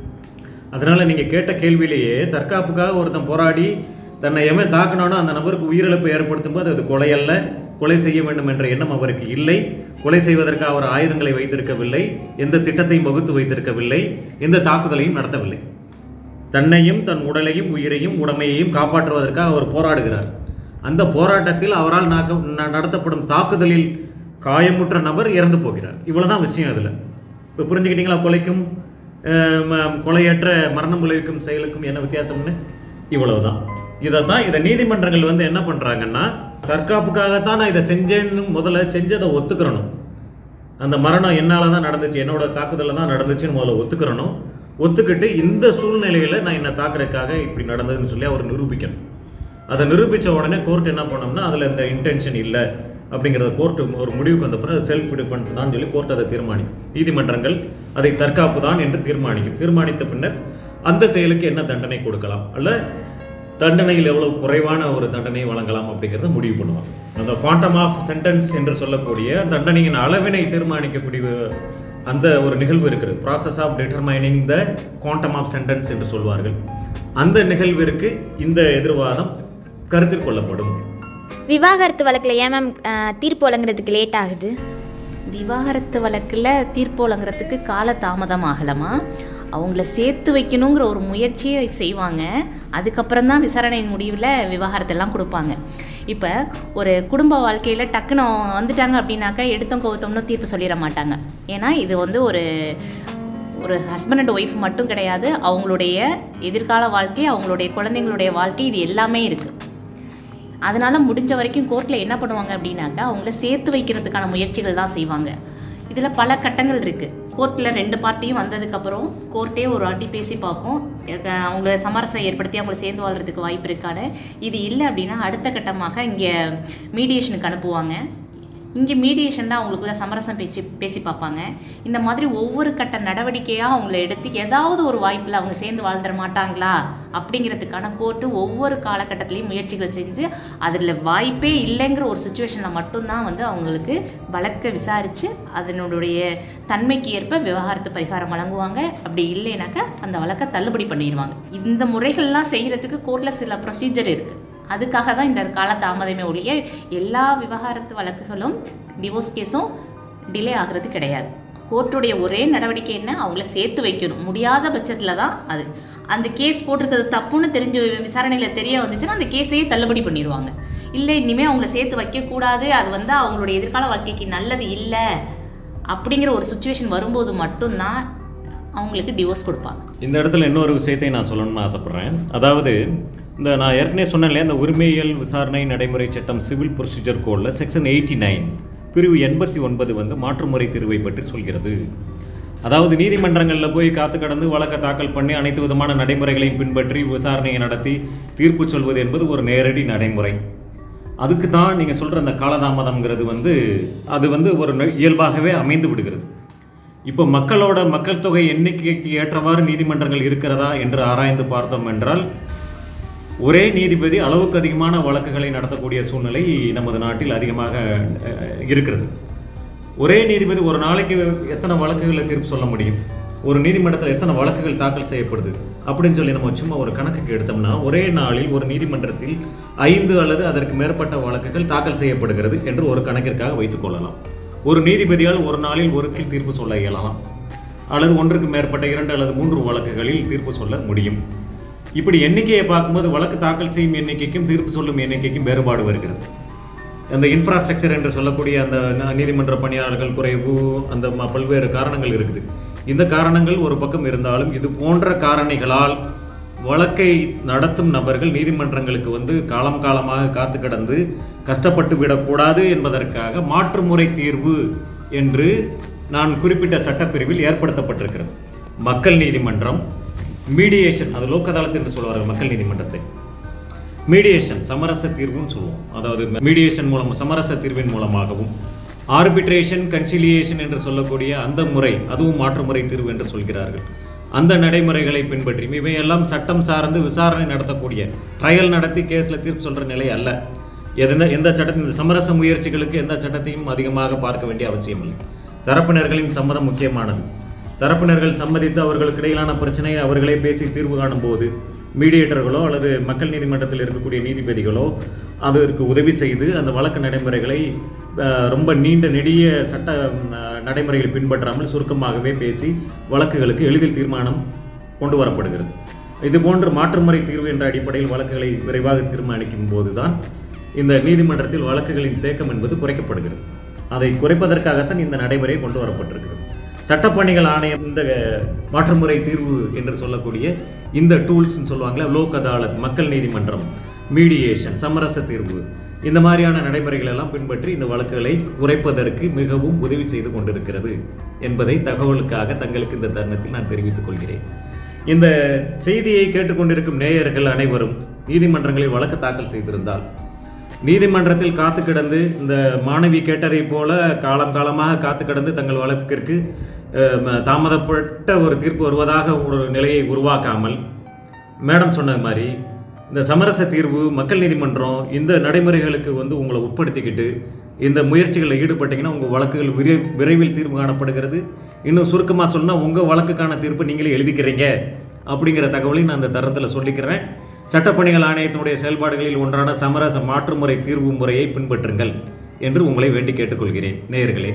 அதனால் நீங்கள் கேட்ட கேள்வியிலேயே தற்காப்புக்காக ஒருத்தன் போராடி தன்னை எவன் தாக்கினானோ அந்த நபருக்கு உயிரிழப்பு ஏற்படுத்தும் போது அது கொலை அல்ல கொலை செய்ய வேண்டும் என்ற எண்ணம் அவருக்கு இல்லை கொலை செய்வதற்கு அவர் ஆயுதங்களை வைத்திருக்கவில்லை எந்த திட்டத்தையும் வகுத்து வைத்திருக்கவில்லை எந்த தாக்குதலையும் நடத்தவில்லை தன்னையும் தன் உடலையும் உயிரையும் உடமையையும் காப்பாற்றுவதற்காக அவர் போராடுகிறார் அந்த போராட்டத்தில் அவரால் நாக்க- ந- நடத்தப்படும் தாக்குதலில் காயமுற்ற நபர் இறந்து போகிறார் இவ்வளவுதான் விஷயம் அதில் இப்போ புரிஞ்சுக்கிட்டீங்களா கொலைக்கும் அஹ், ம- கொலையற்ற மரணம் விளைவிக்கும் செயலுக்கும் என்ன வித்தியாசம்னு இவ்வளவுதான் இதை தான் இதை நீதிமன்றங்கள் வந்து என்ன பண்ணுறாங்கன்னா தற்காப்புக்காகத்தான் நான் இதை செஞ்சேன்னு முதல்ல செஞ்சதை ஒத்துக்கிறணும் அந்த மரணம் என்னால் தான் நடந்துச்சு என்னோட தாக்குதலில் தான் நடந்துச்சுன்னு முதல்ல ஒத்துக்கிறணும் ஒத்துக்கிட்டு இந்த சூழ்நிலையில் நான் என்னை தாக்குறதுக்காக இப்படி நடந்ததுன்னு சொல்லி அவர் நிரூபிக்கணும் அதை நிரூபித்த உடனே கோர்ட் என்ன பண்ணோம்னா அதில் இந்த இன்டென்ஷன் இல்லை அப்படிங்கிறத கோர்ட் ஒரு முடிவுக்கு வந்த பிறகு செல்ஃப் டிஃபென்ஸ் தான் சொல்லி கோர்ட் அதை தீர்மானிக்கும் நீதிமன்றங்கள் அதை தற்காப்பு தான் என்று தீர்மானிக்கும் தீர்மானித்த பின்னர் அந்த செயலுக்கு என்ன தண்டனை கொடுக்கலாம் அல்ல தண்டனையில் எவ்வளவு குறைவான ஒரு தண்டனை வழங்கலாம் அப்படிங்கிறத முடிவு பண்ணுவாங்க அந்த குவாண்டம் ஆஃப் சென்டென்ஸ் என்று சொல்லக்கூடிய தண்டனையின் அளவினை தீர்மானிக்கக்கூடிய அந்த ஒரு நிகழ்வு இருக்கிறது process of determining the quantum of sentence என்று சொல்வார்கள் அந்த நிகழ்விற்கு இந்த எதிர்வாதம் கருத்தில் கொள்ளப்படும் விவாகரத்து வழக்கில் ஏன் மேம் தீர்ப்பு வழங்குறதுக்கு லேட் ஆகுது விவாகரத்து வழக்கில் தீர்ப்பு வழங்குறதுக்கு கால தாமதம் ஆகலாமா அவங்கள சேர்த்து வைக்கணுங்கிற ஒரு முயற்சியை செய்வாங்க அதுக்கப்புறம் தான் விசாரணையின் முடிவில் விவாகரத்தெல்லாம் கொடுப்பாங்க இப்போ ஒரு குடும்ப வாழ்க்கையில் டக்குன்னு அவங்க வந்துட்டாங்க அப்படின்னாக்கா எடுத்தோம் கோவத்தோம்னு தீர்ப்பு சொல்லிட மாட்டாங்க ஏன்னா இது வந்து ஒரு ஒரு ஹஸ்பண்ட் அண்ட் ஒய்ஃப் மட்டும் கிடையாது அவங்களுடைய எதிர்கால வாழ்க்கை அவங்களுடைய குழந்தைங்களுடைய வாழ்க்கை இது எல்லாமே இருக்குது அதனால முடிஞ்ச வரைக்கும் கோர்ட்டில் என்ன பண்ணுவாங்க அப்படின்னாக்கா அவங்கள சேர்த்து வைக்கிறதுக்கான முயற்சிகள் தான் செய்வாங்க இதில் பல கட்டங்கள் இருக்குது கோர்ட்டில் ரெண்டு பார்ட்டியும் வந்ததுக்கப்புறம் கோர்ட்டே ஒரு வாட்டி பேசி பார்க்கும் எதுக்கு அவங்கள சமரசம் ஏற்படுத்தி அவங்கள சேர்ந்து வாழ்கிறதுக்கு வாய்ப்பு இருக்கான்னு இது இல்லை அப்படின்னா அடுத்த கட்டமாக இங்கே மீடியேஷனுக்கு அனுப்புவாங்க இங்கே மீடியேஷனில் அவங்களுக்குள்ள சமரசம் பேச்சு பேசி பார்ப்பாங்க இந்த மாதிரி ஒவ்வொரு கட்ட நடவடிக்கையாக அவங்கள எடுத்து ஏதாவது ஒரு வாய்ப்பில் அவங்க சேர்ந்து வாழ்ந்துட மாட்டாங்களா அப்படிங்கிறதுக்கான கோர்ட்டு ஒவ்வொரு காலகட்டத்திலையும் முயற்சிகள் செஞ்சு அதில் வாய்ப்பே இல்லைங்கிற ஒரு சுச்சுவேஷனில் மட்டும்தான் வந்து அவங்களுக்கு வழக்கை விசாரித்து அதனுடைய தன்மைக்கு ஏற்ப விவகாரத்து பரிகாரம் வழங்குவாங்க அப்படி இல்லைனாக்கா அந்த வழக்கை தள்ளுபடி பண்ணிடுவாங்க இந்த முறைகள்லாம் செய்கிறதுக்கு கோர்ட்டில் சில ப்ரொசீஜர் இருக்குது அதுக்காக தான் இந்த கால தாமதமே ஒழிய எல்லா விவகாரத்து வழக்குகளும் டிவோர்ஸ் கேஸும் டிலே ஆகிறது கிடையாது கோர்ட்டுடைய ஒரே நடவடிக்கை என்ன அவங்கள சேர்த்து வைக்கணும் முடியாத பட்சத்தில் தான் அது அந்த கேஸ் போட்டிருக்கிறது தப்புன்னு தெரிஞ்சு விசாரணையில் தெரிய வந்துச்சுன்னா அந்த கேஸையே தள்ளுபடி பண்ணிடுவாங்க இல்லை இனிமேல் அவங்கள சேர்த்து வைக்கக்கூடாது அது வந்து அவங்களுடைய எதிர்கால வாழ்க்கைக்கு நல்லது இல்லை அப்படிங்கிற ஒரு சுச்சுவேஷன் வரும்போது மட்டும்தான் அவங்களுக்கு டிவோர்ஸ் கொடுப்பாங்க இந்த இடத்துல இன்னொரு விஷயத்தை நான் சொல்லணும்னு ஆசைப்பட்றேன் அதாவது இந்த நான் ஏற்கனவே சொன்னேன் இல்லையா இந்த உரிமையியல் விசாரணை நடைமுறை சட்டம் சிவில் ப்ரொசீஜர் கோடில் செக்ஷன் எயிட்டி நைன் பிரிவு எண்பத்தி ஒன்பது வந்து மாற்றுமுறை தீர்வை பற்றி சொல்கிறது அதாவது நீதிமன்றங்களில் போய் காத்து கடந்து வழக்கை தாக்கல் பண்ணி அனைத்து விதமான நடைமுறைகளையும் பின்பற்றி விசாரணையை நடத்தி தீர்ப்பு சொல்வது என்பது ஒரு நேரடி நடைமுறை அதுக்கு தான் நீங்கள் சொல்கிற அந்த காலதாமதம்ங்கிறது வந்து அது வந்து ஒரு ந- இயல்பாகவே அமைந்து விடுகிறது இப்போ மக்களோட மக்கள் தொகை எண்ணிக்கைக்கு ஏற்றவாறு நீதிமன்றங்கள் இருக்கிறதா என்று ஆராய்ந்து பார்த்தோம் என்றால் ஒரே நீதிபதி அளவுக்கு அதிகமான வழக்குகளை நடத்தக்கூடிய சூழ்நிலை நமது நாட்டில் அதிகமாக அஹ், இருக்கிறது ஒரே நீதிபதி ஒரு நாளைக்கு எத்தனை வழக்குகளை தீர்ப்பு சொல்ல முடியும் ஒரு நீதிமன்றத்தில் எத்தனை வழக்குகள் தாக்கல் செய்யப்படுது அப்படின்னு சொல்லி நம்ம சும்மா ஒரு கணக்குக்கு எடுத்தோம்னா ஒரே நாளில் ஒரு நீதிமன்றத்தில் ஐந்து அல்லது அதற்கு மேற்பட்ட வழக்குகள் தாக்கல் செய்யப்படுகிறது என்று ஒரு கணக்கிற்காக வைத்துக் கொள்ளலாம் ஒரு நீதிபதியால் ஒரு நாளில் ஒரு கீழ் தீர்ப்பு சொல்ல இயலலாம் அல்லது ஒன்றுக்கு மேற்பட்ட இரண்டு அல்லது மூன்று வழக்குகளில் தீர்ப்பு சொல்ல முடியும் இப்படி எண்ணிக்கையை பார்க்கும்போது வழக்கு தாக்கல் செய்யும் எண்ணிக்கைக்கும் தீர்ப்பு சொல்லும் எண்ணிக்கைக்கும் வேறுபாடு வருகிறது அந்த இன்ஃப்ராஸ்ட்ரக்சர் என்று சொல்லக்கூடிய அந்த ந- நீதிமன்ற பணியாளர்கள் குறைவு அந்த ம- பல்வேறு காரணங்கள் இருக்குது இந்த காரணங்கள் ஒரு பக்கம் இருந்தாலும் இது போன்ற காரணிகளால் வழக்கை நடத்தும் நபர்கள் நீதிமன்றங்களுக்கு வந்து காலம் காலமாக காத்து கடந்து கஷ்டப்பட்டு விடக்கூடாது என்பதற்காக மாற்றுமுறை தீர்வு என்று நான் குறிப்பிட்ட சட்டப்பிரிவில் ஏற்படுத்தப்பட்டிருக்கிறது மக்கள் நீதிமன்றம் மீடியேஷன் அது லோக் அதாலத் என்று சொல்வார்கள் மக்கள் நீதிமன்றத்தை மீடியேஷன் சமரச தீர்வுன்னு சொல்லுவோம் அதாவது மீடியேஷன் மூலம் சமரச தீர்வின் மூலமாகவும் ஆர்பிட்ரேஷன் கன்சிலியேஷன் என்று சொல்லக்கூடிய அந்த முறை அதுவும் மாற்றுமுறை தீர்வு என்று சொல்கிறார்கள் அந்த நடைமுறைகளை பின்பற்றி இவையெல்லாம் சட்டம் சார்ந்து விசாரணை நடத்தக்கூடிய ட்ரையல் நடத்தி கேஸில் தீர்ப்பு சொல்கிற நிலை அல்ல எந்த எந்த சட்டத்தின் இந்த சமரச முயற்சிகளுக்கு எந்த சட்டத்தையும் அதிகமாக பார்க்க வேண்டிய அவசியமில்லை தரப்பினர்களின் சம்மதம் முக்கியமானது தரப்பினர்கள் சம்மதித்து அவர்களுக்கு இடையிலான பிரச்சனையை அவர்களே பேசி தீர்வு காணும்போது மீடியேட்டர்களோ அல்லது மக்கள் நீதிமன்றத்தில் இருக்கக்கூடிய நீதிபதிகளோ அதற்கு உதவி செய்து அந்த வழக்கு நடைமுறைகளை அஹ், ரொம்ப நீண்ட நெடிய சட்ட அஹ், நடைமுறைகளை பின்பற்றாமல் சுருக்கமாகவே பேசி வழக்குகளுக்கு எளிதில் தீர்மானம் கொண்டு வரப்படுகிறது இது போன்ற மாற்றுமுறை தீர்வு என்ற அடிப்படையில் வழக்குகளை விரைவாக தீர்மானிக்கும் போதுதான் இந்த நீதிமன்றத்தில் வழக்குகளின் தேக்கம் என்பது குறைக்கப்படுகிறது அதை குறைப்பதற்காகத்தான் இந்த நடைமுறை கொண்டு வரப்பட்டிருக்கிறது சட்டப்பணிகள் ஆணையம் இந்த மாற்றுமுறை தீர்வு என்று சொல்லக்கூடிய இந்த டூல்ஸ்னு சொல்லுவாங்களே லோக் அதாலத் மக்கள் நீதிமன்றம் மீடியேஷன் சமரச தீர்வு இந்த மாதிரியான நடைமுறைகள் எல்லாம் பின்பற்றி இந்த வழக்குகளை குறைப்பதற்கு மிகவும் உதவி செய்து கொண்டிருக்கிறது என்பதை தகவலுக்காக தங்களுக்கு இந்த தருணத்தில் நான் தெரிவித்துக் கொள்கிறேன் இந்த செய்தியை கேட்டுக்கொண்டிருக்கும் நேயர்கள் அனைவரும் நீதிமன்றங்களில் வழக்கு தாக்கல் செய்திருந்தால் நீதிமன்றத்தில் காத்து கிடந்து இந்த மாணவி கேட்டதைப் போல காலம் காலமாக காத்து கிடந்து தங்கள் வழக்கிற்கு அஹ், ம- தாமதப்பட்ட ஒரு தீர்ப்பு வருவதாக ஒரு நிலையை உருவாக்காமல் மேடம் சொன்னது மாதிரி இந்த சமரச தீர்வு மக்கள் நீதிமன்றம் இந்த நடைமுறைகளுக்கு வந்து உங்களை உட்படுத்திக்கிட்டு இந்த முயற்சிகளில் ஈடுபட்டீங்கன்னா உங்கள் வழக்குகள் விரை விரைவில் தீர்வு காணப்படுகிறது இன்னும் சுருக்கமாக சொன்னால் உங்கள் வழக்குக்கான தீர்ப்பு நீங்களே எழுதிக்கிறீங்க அப்படிங்கிற தகவலை நான் அந்த தருணத்தில் சொல்லிக்கிறேன் சட்டப்பணிகள் ஆணையத்தினுடைய செயல்பாடுகளில் ஒன்றான சமரச மாற்றுமுறை தீர்வு முறையை பின்பற்றுங்கள் என்று உங்களை வேண்டி கேட்டுக்கொள்கிறேன் நேயர்களே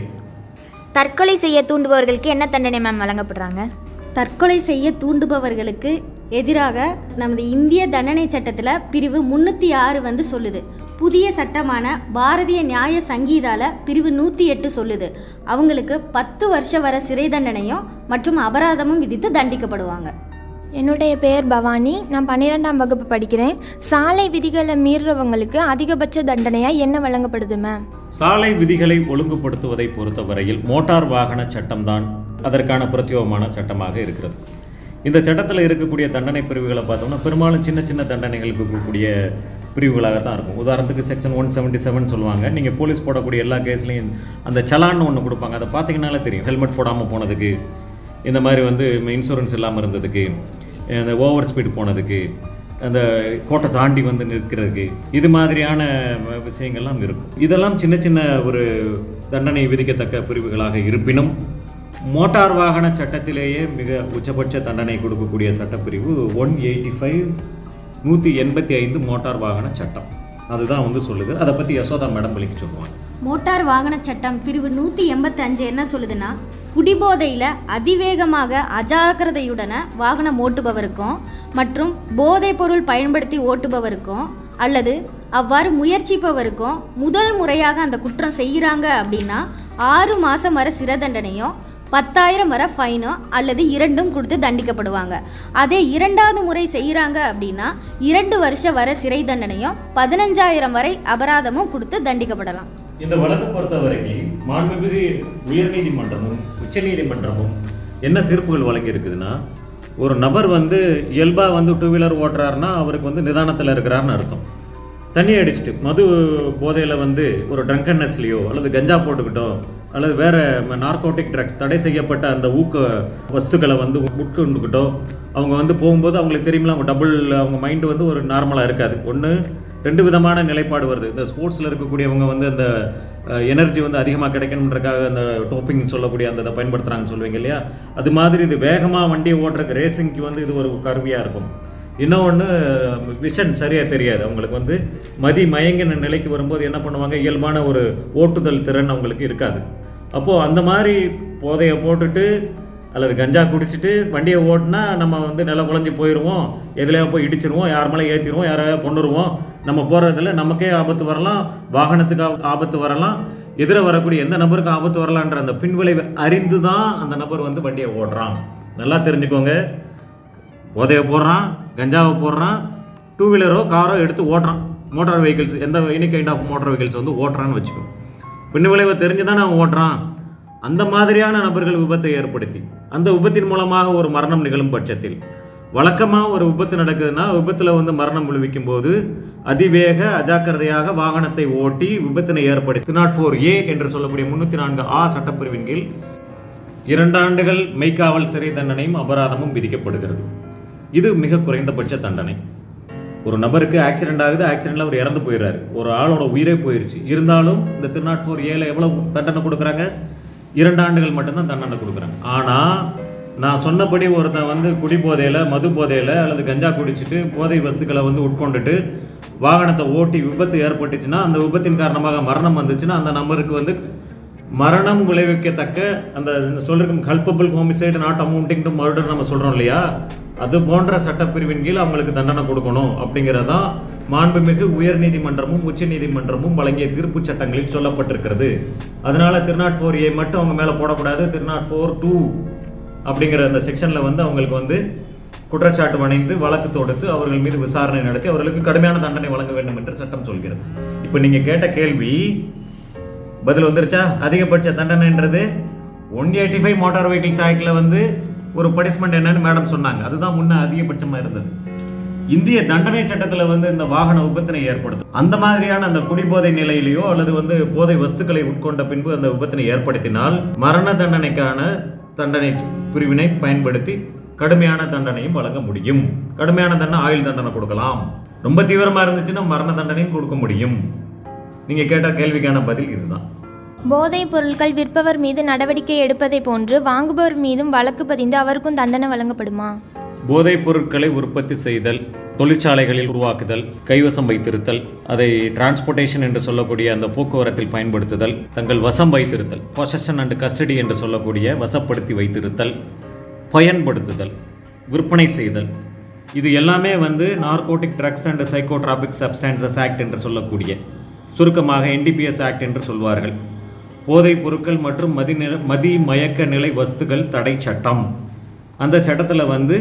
தற்கொலை செய்ய தூண்டுபவர்களுக்கு என்ன தண்டனை மேம் வழங்கப்படுறாங்க தற்கொலை செய்ய தூண்டுபவர்களுக்கு எதிராக நமது இந்திய தண்டனை சட்டத்தில் பிரிவு முந்நூற்றி ஆறு வந்து சொல்லுது புதிய சட்டமான பாரதிய நியாய சங்கீதால பிரிவு நூற்றி எட்டு சொல்லுது அவங்களுக்கு பத்து வருஷ வர சிறை தண்டனையும் மற்றும் அபராதமும் விதித்து தண்டிக்கப்படுவாங்க என்னுடைய பெயர் பவானி நான் பன்னிரெண்டாம் வகுப்பு படிக்கிறேன் சாலை விதிகளை மீறுறவங்களுக்கு அதிகபட்ச தண்டனையாக என்ன வழங்கப்படுது மேம் சாலை விதிகளை ஒழுங்குபடுத்துவதை பொறுத்தவரையில் மோட்டார் வாகன சட்டம்தான் அதற்கான பிரத்யோகமான சட்டமாக இருக்கிறது இந்த சட்டத்தில் இருக்கக்கூடிய தண்டனை பிரிவுகளை பார்த்தோம்னா பெரும்பாலும் சின்ன சின்ன தண்டனைகளுக்கு இருக்கக்கூடிய பிரிவுகளாக தான் இருக்கும் உதாரணத்துக்கு செக்ஷன் ஒன் செவன்ட்டி செவன் சொல்லுவாங்க நீங்கள் போலீஸ் போடக்கூடிய எல்லா கேஸ்லையும் அந்த சலான்னு ஒன்று கொடுப்பாங்க அதை பார்த்தீங்கன்னாலே தெரியும் ஹெல்மெட் போடாமல் போனதுக்கு இந்த மாதிரி வந்து இன்சூரன்ஸ் இல்லாமல் இருந்ததுக்கு இந்த ஓவர் ஸ்பீடு போனதுக்கு அந்த கோட்டை தாண்டி வந்து நிற்கிறதுக்கு இது மாதிரியான வ- விஷயங்கள்லாம் இருக்கும் இதெல்லாம் சின்ன சின்ன ஒரு தண்டனை விதிக்கத்தக்க பிரிவுகளாக இருப்பினும் மோட்டார் வாகன சட்டத்திலேயே மிக உச்சபட்ச தண்டனை கொடுக்கக்கூடிய சட்டப்பிரிவு ஒன் எயிட்டி ஃபைவ் நூற்றி எண்பத்தி ஐந்து மோட்டார் வாகன சட்டம் அதுதான் வந்து சொல்லுது அதை பற்றி யசோதா மேடம் விளக்கி சொல்லுவாங்க மோட்டார் வாகன சட்டம் பிரிவு நூற்றி எண்பத்தஞ்சு என்ன சொல்லுதுன்னா குடிபோதையில் அதிவேகமாக அஜாக்கிரதையுடன வாகனம் ஓட்டுபவருக்கும் மற்றும் போதைப் பொருள் பயன்படுத்தி ஓட்டுபவருக்கும் அல்லது அவ்வாறு முயற்சிப்பவருக்கும் முதல் முறையாக அந்த குற்றம் செய்கிறாங்க அப்படின்னா ஆறு மாதம் வரை சிறை தண்டனையும் பத்தாயிரம் வரை ஃபைனோ அல்லது இரண்டும் கொடுத்து தண்டிக்கப்படுவாங்க அதே இரண்டாவது முறை செய்கிறாங்க அப்படின்னா இரண்டு வருஷ வரை சிறை தண்டனையும் பதினஞ்சாயிரம் வரை அபராதமும் கொடுத்து தண்டிக்கப்படலாம் இந்த வழக்கை பொறுத்தவரைக்கும் மாண்புமிகு உயர்நீதிமன்றமும் உச்சநீதிமன்றமும் என்ன தீர்ப்புகள் வழங்கி இருக்குதுன்னா ஒரு நபர் வந்து இயல்பாக வந்து டூ வீலர் ஓட்டுறாருன்னா அவருக்கு வந்து நிதானத்தில் இருக்கிறாருன்னு அர்த்தம் தண்ணி அடிச்சுட்டு மது போதையில் வந்து ஒரு ட்ரங்கன்னஸ்லேயோ அல்லது கஞ்சா போட்டுக்கிட்டோ அல்லது வேறு நார்கோட்டிக் ட்ரக்ஸ் தடை செய்யப்பட்ட அந்த ஊக்க வஸ்துக்களை வந்து உட்கொண்டுக்கிட்டோ அவங்க வந்து போகும்போது அவங்களுக்கு தெரியுமில்ல அவங்க டபுள் அவங்க மைண்டு வந்து ஒரு நார்மலாக இருக்காது ஒன்று ரெண்டு விதமான நிலைப்பாடு வருது இந்த ஸ்போர்ட்ஸில் இருக்கக்கூடியவங்க வந்து அந்த எனர்ஜி வந்து அதிகமாக கிடைக்கணுன்றக்காக அந்த டோப்பிங் சொல்லக்கூடிய அந்த இதை பயன்படுத்துகிறாங்கன்னு சொல்லுவீங்க இல்லையா அது மாதிரி இது வேகமாக வண்டியை ஓட்டுறதுக்கு ரேசிங்க்கு வந்து இது ஒரு கருவியாக இருக்கும் இன்னொன்று விஷன் சரியாக தெரியாது அவங்களுக்கு வந்து மதி மயங்கின நிலைக்கு வரும்போது என்ன பண்ணுவாங்க இயல்பான ஒரு ஓட்டுதல் திறன் அவங்களுக்கு இருக்காது அப்போது அந்த மாதிரி போதையை போட்டுட்டு அல்லது கஞ்சா குடிச்சிட்டு வண்டியை ஓட்டினா நம்ம வந்து நில குழஞ்சி போயிடுவோம் எதுலையா போய் இடிச்சிருவோம் யார் மேலே ஏற்றிடுவோம் யாரையாவது கொண்டுருவோம் நம்ம போகிறதுல நமக்கே ஆபத்து வரலாம் வாகனத்துக்கு ஆப- ஆபத்து வரலாம் எதிர வரக்கூடிய எந்த நபருக்கு ஆபத்து வரலான்ற அந்த பின்விளைவை அறிந்து தான் அந்த நபர் வந்து வண்டியை ஓடுறான் நல்லா தெரிஞ்சுக்கோங்க போதையை போடுறான் கஞ்சாவை போடுறான் டூ வீலரோ காரோ எடுத்து ஓட்டுறான் மோட்டார் வெஹிக்கிள்ஸ் எந்த any kind of motor vehicles வந்து ஓட்டுறான்னு வச்சுக்கோ பின் விளைவை தெரிஞ்சு தானே அவன் ஓட்டுறான் அந்த மாதிரியான நபர்கள் விபத்தை ஏற்படுத்தி அந்த விபத்தின் மூலமாக ஒரு மரணம் நிகழும் பட்சத்தில் வழக்கமாக ஒரு விபத்து நடக்குதுன்னா விபத்தில் வந்து மரணம் விளைவிக்கும் போது அதிவேக அஜாக்கிரதையாக வாகனத்தை ஓட்டி விபத்தினை ஏற்படுத்தி நாட் ஃபோர் ஏ என்று சொல்லக்கூடிய முன்னூற்றி நான்கு ஆ சட்டப்பிரிவின் கீழ் இரண்டு ஆண்டுகள் மெய்க்காவல் சிறை தண்டனையும் அபராதமும் விதிக்கப்படுகிறது இது மிக குறைந்தபட்ச தண்டனை ஒரு நபருக்கு ஆக்சிடென்ட் ஆகுது ஆக்சிடென்ட்ல அவர் இறந்து போயிடுறாரு ஒரு ஆளோட உயிரே போயிருச்சு இருந்தாலும் இந்த திருநாட் ஃபோர் ஏல எவ்வளவு தண்டனை கொடுக்குறாங்க இரண்டு ஆண்டுகள் மட்டும்தான் தண்டனை கொடுக்குறாங்க ஆனால் நான் சொன்னபடி ஒருத்தன் வந்து குடி போதையில் மது போதையில் அல்லது கஞ்சா குடிச்சிட்டு போதை வஸ்துக்களை வந்து உட்கொண்டுட்டு வாகனத்தை ஓட்டி விபத்து ஏற்பட்டுச்சுன்னா அந்த விபத்தின் காரணமாக மரணம் வந்துச்சுன்னா அந்த நபருக்கு வந்து மரணம் விளைவிக்கத்தக்க அந்த சொல்லிருக்கும் culpable homicide not amounting to murder நம்ம சொல்கிறோம் இல்லையா அது போன்ற சட்டப்பிரிவின் கீழ் அவங்களுக்கு தண்டனை கொடுக்கணும் அப்படிங்கிறதான் மாண்புமிகு உயர்நீதிமன்றமும் உச்சநீதிமன்றமும் வழங்கிய தீர்ப்பு சட்டங்களில் சொல்லப்பட்டிருக்கிறது அதனால திருநாட் ஃபோர் ஏ மட்டும் அவங்க மேலே போடக்கூடாது திருநாட் ஃபோர் டூ அப்படிங்கிற அந்த செக்ஷனில் வந்து அவங்களுக்கு வந்து குற்றச்சாட்டு வணைந்து வழக்கு தொடுத்து அவர்கள் மீது விசாரணை நடத்தி அவர்களுக்கு கடுமையான தண்டனை வழங்க வேண்டும் என்று சட்டம் சொல்கிறது இப்போ நீங்கள் கேட்ட கேள்வி பதில் வந்துருச்சா அதிகபட்ச தண்டனைன்றது one eighty five motor vehicles ஆக்டில் வந்து ஒரு பனிஷ்மெண்ட் என்னன்னு மேடம் சொன்னாங்க அதுதான் முன்ன அதிகபட்சமாக இருந்தது இந்திய தண்டனை சட்டத்தில் வந்து இந்த வாகன விபத்தினை ஏற்படுத்தும் அந்த மாதிரியான அந்த குடிபோதை நிலையிலேயோ அல்லது வந்து போதை வஸ்துக்களை உட்கொண்ட பின்பு அந்த விபத்தினை ஏற்படுத்தினால் மரண தண்டனைக்கான தண்டனை பிரிவினை பயன்படுத்தி கடுமையான தண்டனையும் வழங்க முடியும் கடுமையான தண்டனை ஆயுள் தண்டனை கொடுக்கலாம் ரொம்ப தீவிரமாக இருந்துச்சுன்னா மரண தண்டனையும் கொடுக்க முடியும் நீங்கள் கேட்ட கேள்விக்கான பதில் இதுதான் போதைப் பொருட்கள் விற்பவர் மீது நடவடிக்கை எடுப்பதை போன்று வாங்குபவர் மீதும் வழக்கு பதிந்து அவருக்கும் தண்டனை வழங்கப்படுமா போதைப் பொருட்களை உற்பத்தி செய்தல் தொழிற்சாலைகளில் உருவாக்குதல் கைவசம் வைத்திருத்தல் அதை டிரான்ஸ்போர்ட்டேஷன் என்று சொல்லக்கூடிய அந்த போக்குவரத்தில் பயன்படுத்துதல் தங்கள் வசம் வைத்திருத்தல் பொசஷன் அண்ட் கஸ்டடி என்று சொல்லக்கூடிய வசப்படுத்தி வைத்திருத்தல் பயன்படுத்துதல் விற்பனை செய்தல் இது எல்லாமே வந்து narcotic drugs and psychotropic substances act என்று சொல்லக்கூடிய சுருக்கமாக என்டிபிஎஸ் ஆக்ட் என்று சொல்வார்கள் போதைப் பொருட்கள் மற்றும் மதி மதி மயக்க நிலை வஸ்துகள் தடை சட்டம் அந்த சட்டத்தில் வந்து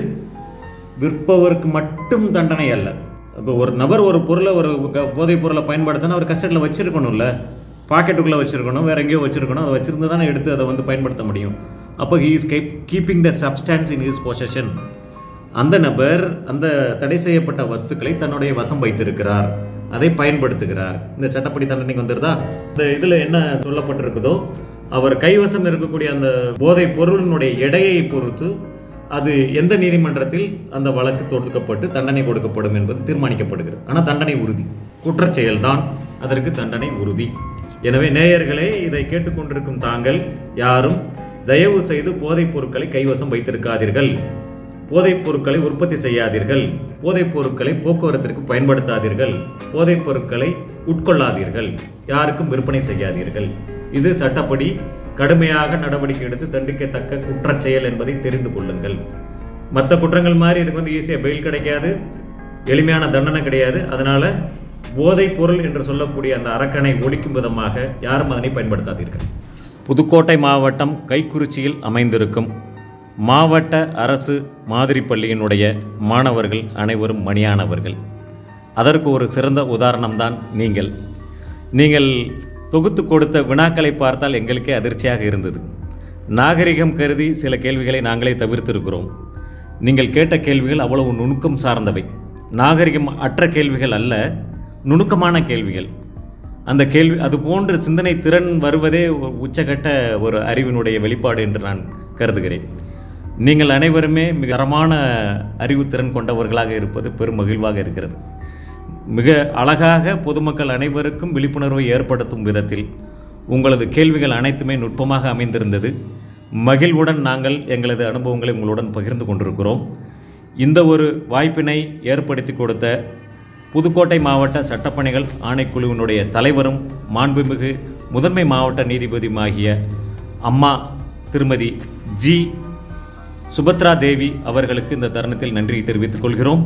விற்பவருக்கு மட்டும் தண்டனை அல்ல இப்போ ஒரு நபர் ஒரு பொருளை ஒரு க- போதைப் பொருளை பயன்படுத்தினா அவர் கஸ்டடியில் வச்சிருக்கணும்ல பாக்கெட்டுக்குள்ளே வச்சிருக்கணும் வேற எங்கேயோ வச்சிருக்கணும் அதை வச்சிருந்து தானே எடுத்து அதை வந்து பயன்படுத்த முடியும் அப்போ he is keep keeping the substance in his possession அந்த நபர் அந்த தடை செய்யப்பட்ட வஸ்துக்களை தன்னுடைய வசம் வைத்திருக்கிறார் அதை பயன்படுத்துகிறார் இந்த சட்டப்படி தண்டனைக்கு வந்துருதா இந்த இதில் என்ன சொல்லப்பட்டிருக்குதோ அவர் கைவசம் இருக்கக்கூடிய அந்த போதைப் பொருளினுடைய எடையை பொறுத்து அது எந்த நீதிமன்றத்தில் அந்த வழக்கு தொடுக்கப்பட்டு தண்டனை கொடுக்கப்படும் என்பது தீர்மானிக்கப்படுகிறது ஆனால் தண்டனை உறுதி குற்றச் செயல்தான் அதற்கு தண்டனை உறுதி எனவே நேயர்களே இதை கேட்டுக்கொண்டிருக்கும் தாங்கள் யாரும் தயவு செய்து போதைப் பொருட்களை கைவசம் வைத்திருக்காதீர்கள் போதைப் பொருட்களை உற்பத்தி செய்யாதீர்கள் போதைப் பொருட்களை போக்குவரத்திற்கு பயன்படுத்தாதீர்கள் போதைப் பொருட்களை உட்கொள்ளாதீர்கள் யாருக்கும் விற்பனை செய்யாதீர்கள் இது சட்டப்படி கடுமையாக நடவடிக்கை எடுத்து தண்டிக்கத்தக்க குற்றச் செயல் என்பதை தெரிந்து கொள்ளுங்கள் மற்ற குற்றங்கள் மாதிரி இதுக்கு வந்து ஈஸியாக பெயில் கிடைக்காது எளிமையான தண்டனை கிடையாது அதனால போதைப் பொருள் என்று சொல்லக்கூடிய அந்த அரக்கனை ஒழிக்கும் விதமாக யாரும் அதனை பயன்படுத்தாதீர்கள் புதுக்கோட்டை மாவட்டம் கைக்குறிச்சியில் அமைந்திருக்கும் மாவட்ட அரசு மாதிரி பள்ளியினுடைய மாணவர்கள் அனைவரும் மணியானவர்கள் அதற்கு ஒரு சிறந்த உதாரணம்தான் நீங்கள் நீங்கள் தொகுத்து கொடுத்த வினாக்களை பார்த்தால் எங்களுக்கே அதிர்ச்சியாக இருந்தது நாகரிகம் கருதி சில கேள்விகளை நாங்களே தவிர்த்திருக்கிறோம் நீங்கள் கேட்ட கேள்விகள் அவ்வளவு நுணுக்கம் சார்ந்தவை நாகரிகம் அற்ற கேள்விகள் அல்ல நுணுக்கமான கேள்விகள் அந்த கேள்வி அது போன்ற சிந்தனை திறன் வருவதே ஒரு உச்சகட்ட ஒரு அறிவினுடைய வெளிப்பாடு என்று நான் கருதுகிறேன் நீங்கள் அனைவருமே மிக தரமான அறிவுத்திறன் கொண்டவர்களாக இருப்பது பெரும் மகிழ்வாக இருக்கிறது மிக அழகாக பொதுமக்கள் அனைவருக்கும் விழிப்புணர்வை ஏற்படுத்தும் விதத்தில் உங்களது கேள்விகள் அனைத்துமே நுட்பமாக அமைந்திருந்தது மகிழ்வுடன் நாங்கள் எங்களது அனுபவங்களை உங்களுடன் பகிர்ந்து கொண்டிருக்கிறோம் இந்த ஒரு வாய்ப்பினை ஏற்படுத்தி கொடுத்த புதுக்கோட்டை மாவட்ட சட்டப்பணிகள் ஆணைக்குழுவினுடைய தலைவரும் மாண்புமிகு முதன்மை மாவட்ட நீதிபதியுமாகிய அம்மா திருமதி ஜி சுபத்ரா தேவி அவர்களுக்கு இந்த தருணத்தில் நன்றியை தெரிவித்துக் கொள்கிறோம்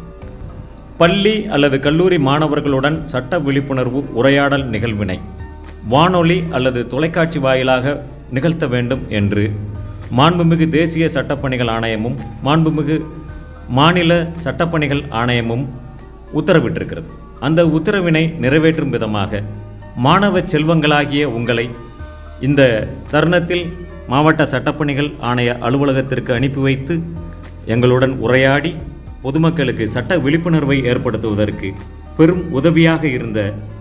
பள்ளி அல்லது கல்லூரி மாணவர்களுடன் சட்ட விழிப்புணர்வு உரையாடல் நிகழ்வினை வானொலி அல்லது தொலைக்காட்சி வாயிலாக நிகழ்த்த வேண்டும் என்று மாண்புமிகு தேசிய சட்டப்பணிகள் ஆணையமும் மாண்புமிகு மாநில சட்டப்பணிகள் ஆணையமும் உத்தரவிட்டிருக்கிறது அந்த உத்தரவினை நிறைவேற்றும் விதமாக மாணவ செல்வங்களாகிய உங்களை இந்த தருணத்தில் மாவட்ட சட்டப்பணிகள் ஆணைய அலுவலகத்திற்கு அனுப்பி வைத்து எங்களுடன் உரையாடி பொதுமக்களுக்கு சட்ட விழிப்புணர்வை ஏற்படுத்துவதற்கு பெரும் உதவியாக இருந்த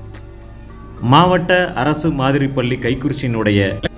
மாவட்ட அரசு மாதிரி பள்ளி கைக்குறிச்சியினுடைய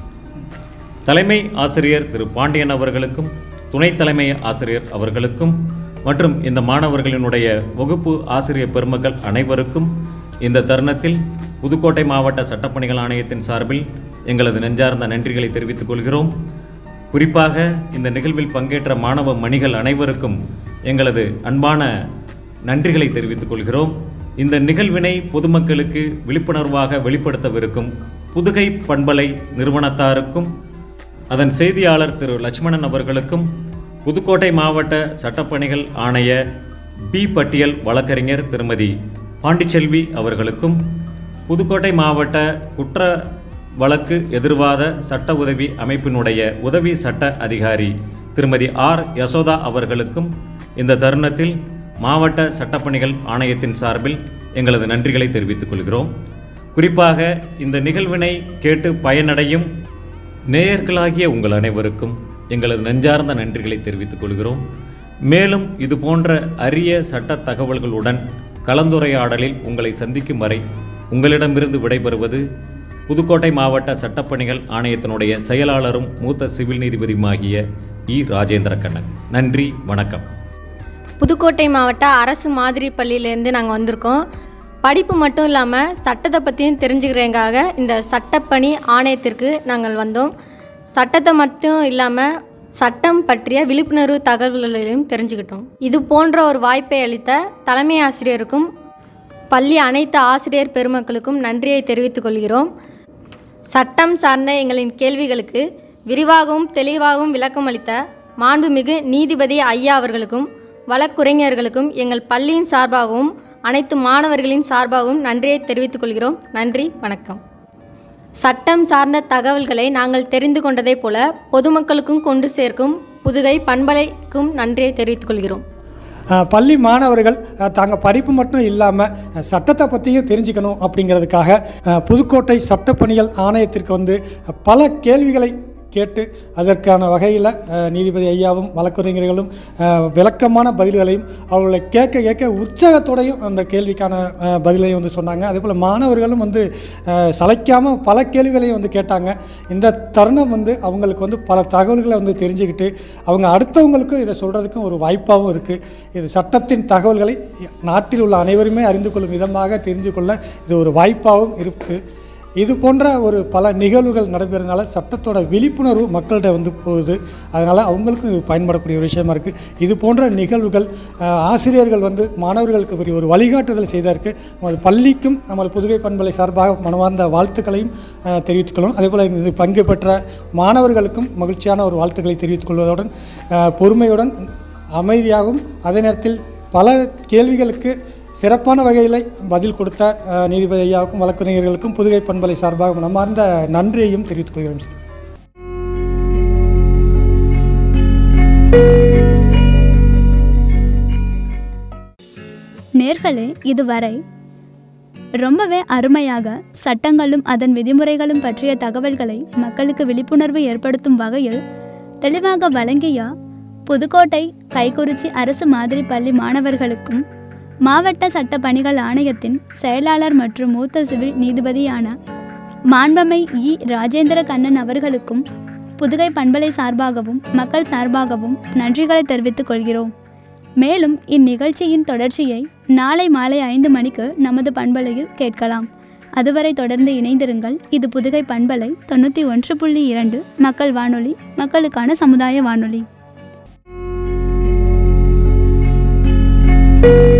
தலைமை ஆசிரியர் திரு பாண்டியன் அவர்களுக்கும் துணைத் தலைமை ஆசிரியர் அவர்களுக்கும் மற்றும் இந்த மாணவர்களினுடைய வகுப்பு ஆசிரியர் பெருமக்கள் அனைவருக்கும் இந்த தருணத்தில் புதுக்கோட்டை மாவட்ட சட்டப்பணிகள் ஆணையத்தின் சார்பில் எங்களது நெஞ்சார்ந்த நன்றிகளை தெரிவித்துக் கொள்கிறோம் குறிப்பாக இந்த நிகழ்வில் பங்கேற்ற மாணவ மணிகள் அனைவருக்கும் எங்களது அன்பான நன்றிகளை தெரிவித்துக் கொள்கிறோம் இந்த நிகழ்வினை பொதுமக்களுக்கு விழிப்புணர்வாக வெளிப்படுத்தவிருக்கும் புதுகை பண்பலை நிறுவனத்தாருக்கும் அதன் செய்தியாளர் திரு லட்சுமணன் அவர்களுக்கும் புதுக்கோட்டை மாவட்ட சட்டப்பணிகள் ஆணைய பி பட்டியல் வழக்கறிஞர் திருமதி பாண்டிச்செல்வி அவர்களுக்கும் புதுக்கோட்டை மாவட்ட குற்ற வழக்கு எதிர்வாத சட்ட உதவி அமைப்பினுடைய உதவி சட்ட அதிகாரி திருமதி ஆர் யசோதா அவர்களுக்கும் இந்த தருணத்தில் மாவட்ட சட்டப்பணிகள் ஆணையத்தின் சார்பில் எங்களது நன்றிகளை தெரிவித்துக் கொள்கிறோம் குறிப்பாக இந்த நிகழ்வினை கேட்டு பயனடையும் நேயர்களாகிய உங்கள் அனைவருக்கும் எங்களது நெஞ்சார்ந்த நன்றிகளை தெரிவித்துக் கொள்கிறோம் மேலும் இது போன்ற அரிய சட்ட தகவல்களுடன் கலந்துரையாடலில் உங்களை சந்திக்கும் வரை உங்களிடமிருந்து விடைபெறுவது புதுக்கோட்டை மாவட்ட சட்டப்பணிகள் ஆணையத்தினுடைய செயலாளரும் மூத்த சிவில் நீதிபதியுமாகிய இ ராஜேந்திர கண்ணன் நன்றி வணக்கம் புதுக்கோட்டை மாவட்ட அரசு மாதிரி பள்ளியிலேருந்து நாங்கள் வந்திருக்கோம் படிப்பு மட்டும் இல்லாமல் சட்டத்தை பற்றியும் தெரிஞ்சுக்கிறதுக்காக இந்த சட்டப்பணி ஆணையத்திற்கு நாங்கள் வந்தோம் சட்டத்தை மட்டும் இல்லாமல் சட்டம் பற்றிய விழிப்புணர்வு தகவல்களையும் தெரிஞ்சுக்கிட்டோம் இது போன்ற ஒரு வாய்ப்பை அளித்த தலைமை ஆசிரியருக்கும் பள்ளி அனைத்து ஆசிரியர் பெருமக்களுக்கும் நன்றியை தெரிவித்துக் கொள்கிறோம் சட்டம் சார்ந்த எங்களின் கேள்விகளுக்கு விரிவாகவும் தெளிவாகவும் விளக்கம் அளித்த மாண்புமிகு நீதிபதி ஐயா அவர்களுக்கும் வழக்குரைஞர்களுக்கும் எங்கள் பள்ளியின் சார்பாகவும் அனைத்து மாணவர்களின் சார்பாகவும் நன்றியை தெரிவித்துக் கொள்கிறோம் நன்றி வணக்கம் சட்டம் சார்ந்த தகவல்களை நாங்கள் தெரிந்து கொண்டதைப் போல பொதுமக்களுக்கும் கொண்டு சேர்க்கும் புதுகை பண்பலைக்கும் நன்றியை தெரிவித்துக் கொள்கிறோம் அஹ், பள்ளி மாணவர்கள் அஹ், தாங்க படிப்பு மட்டும் இல்லாமல் சட்டத்தை பற்றியும் தெரிஞ்சுக்கணும் அப்படிங்கிறதுக்காக அஹ், புதுக்கோட்டை சட்டப்பணிகள் ஆணையத்திற்கு வந்து அஹ், பல கேள்விகளை கேட்டு அதற்கான வகையில் நீதிபதி ஐயாவும் வழக்குரைஞர்களும் அஹ், விளக்கமான பதில்களையும் அவர்களை கேட்க கேட்க உற்சாகத்தோடையும் அந்த கேள்விக்கான அஹ், பதிலையும் வந்து சொன்னாங்க அதே போல் மாணவர்களும் வந்து சளைக்காமல் பல கேள்விகளையும் வந்து கேட்டாங்க இந்த தருணம் வந்து அவங்களுக்கு வந்து பல தகவல்களை வந்து தெரிஞ்சுக்கிட்டு அவங்க அடுத்தவங்களுக்கும் இதை சொல்கிறதுக்கும் ஒரு வாய்ப்பாகவும் இருக்குது இது சட்டத்தின் தகவல்களை நாட்டில் உள்ள அனைவருமே அறிந்து கொள்ளும் விதமாக தெரிந்து கொள்ள இது ஒரு வாய்ப்பாகவும் இருக்குது இது போன்ற ஒரு பல நிகழ்வுகள் நடைபெறதுனால சட்டத்தோட விழிப்புணர்வு மக்கள்கிட்ட வந்து போகுது அதனால் அவங்களுக்கும் இது பயன்படக்கூடிய ஒரு விஷயமா இருக்குது இது போன்ற நிகழ்வுகள் அஹ், ஆசிரியர்கள் வந்து மாணவர்களுக்கு பெரிய ஒரு வழிகாட்டுதல் செய்ததற்கு நமது பள்ளிக்கும் நமது புதுகை பண்பலை சார்பாக மனமார்ந்த வாழ்த்துக்களையும் அஹ், தெரிவித்துக் கொள்ளும் அதேபோல் இது பங்கு பெற்ற மாணவர்களுக்கும் மகிழ்ச்சியான ஒரு வாழ்த்துக்களை தெரிவித்துக் கொள்வதுடன் அஹ், பொறுமையுடன் அமைதியாகவும் அதே நேரத்தில் பல கேள்விகளுக்கு சிறப்பான வகையில் பதில் கொடுத்த அஹ், நீதிபதி ஐயாவுக்கும் வழக்கறிஞர்களுக்கும் புதுகை பண்பலை சார்பாக மனமார்ந்த நன்றியையும் தெரிவித்துக் கொள்கிறோம் சார் நேர்களே இதுவரை ரொம்பவே அருமையாக சட்டங்களும் அதன் விதிமுறைகளும் பற்றிய தகவல்களை மக்களுக்கு விழிப்புணர்வு ஏற்படுத்தும் வகையில் தெளிவாக வழங்கிய புதுக்கோட்டை கைக்குறிச்சி அரசு மாதிரி பள்ளி மாணவர்களுக்கும் மாவட்ட சட்ட பணிகள் ஆணையத்தின் செயலாளர் மற்றும் மூத்த சிவில் நீதிபதியான மாண்பமை இ ராஜேந்திர கண்ணன் அவர்களுக்கும் புதுகை பண்பலை சார்பாகவும் மக்கள் சார்பாகவும் நன்றிகளை தெரிவித்துக் கொள்கிறோம் மேலும் இந்நிகழ்ச்சியின் தொடர்ச்சியை நாளை மாலை ஐந்து மணிக்கு நமது பண்பலையில் கேட்கலாம் அதுவரை தொடர்ந்து இணைந்திருங்கள் இது புதுகை பண்பலை தொண்ணூற்றி ஒன்று புள்ளி இரண்டு மக்கள் வானொலி மக்களுக்கான சமுதாய வானொலி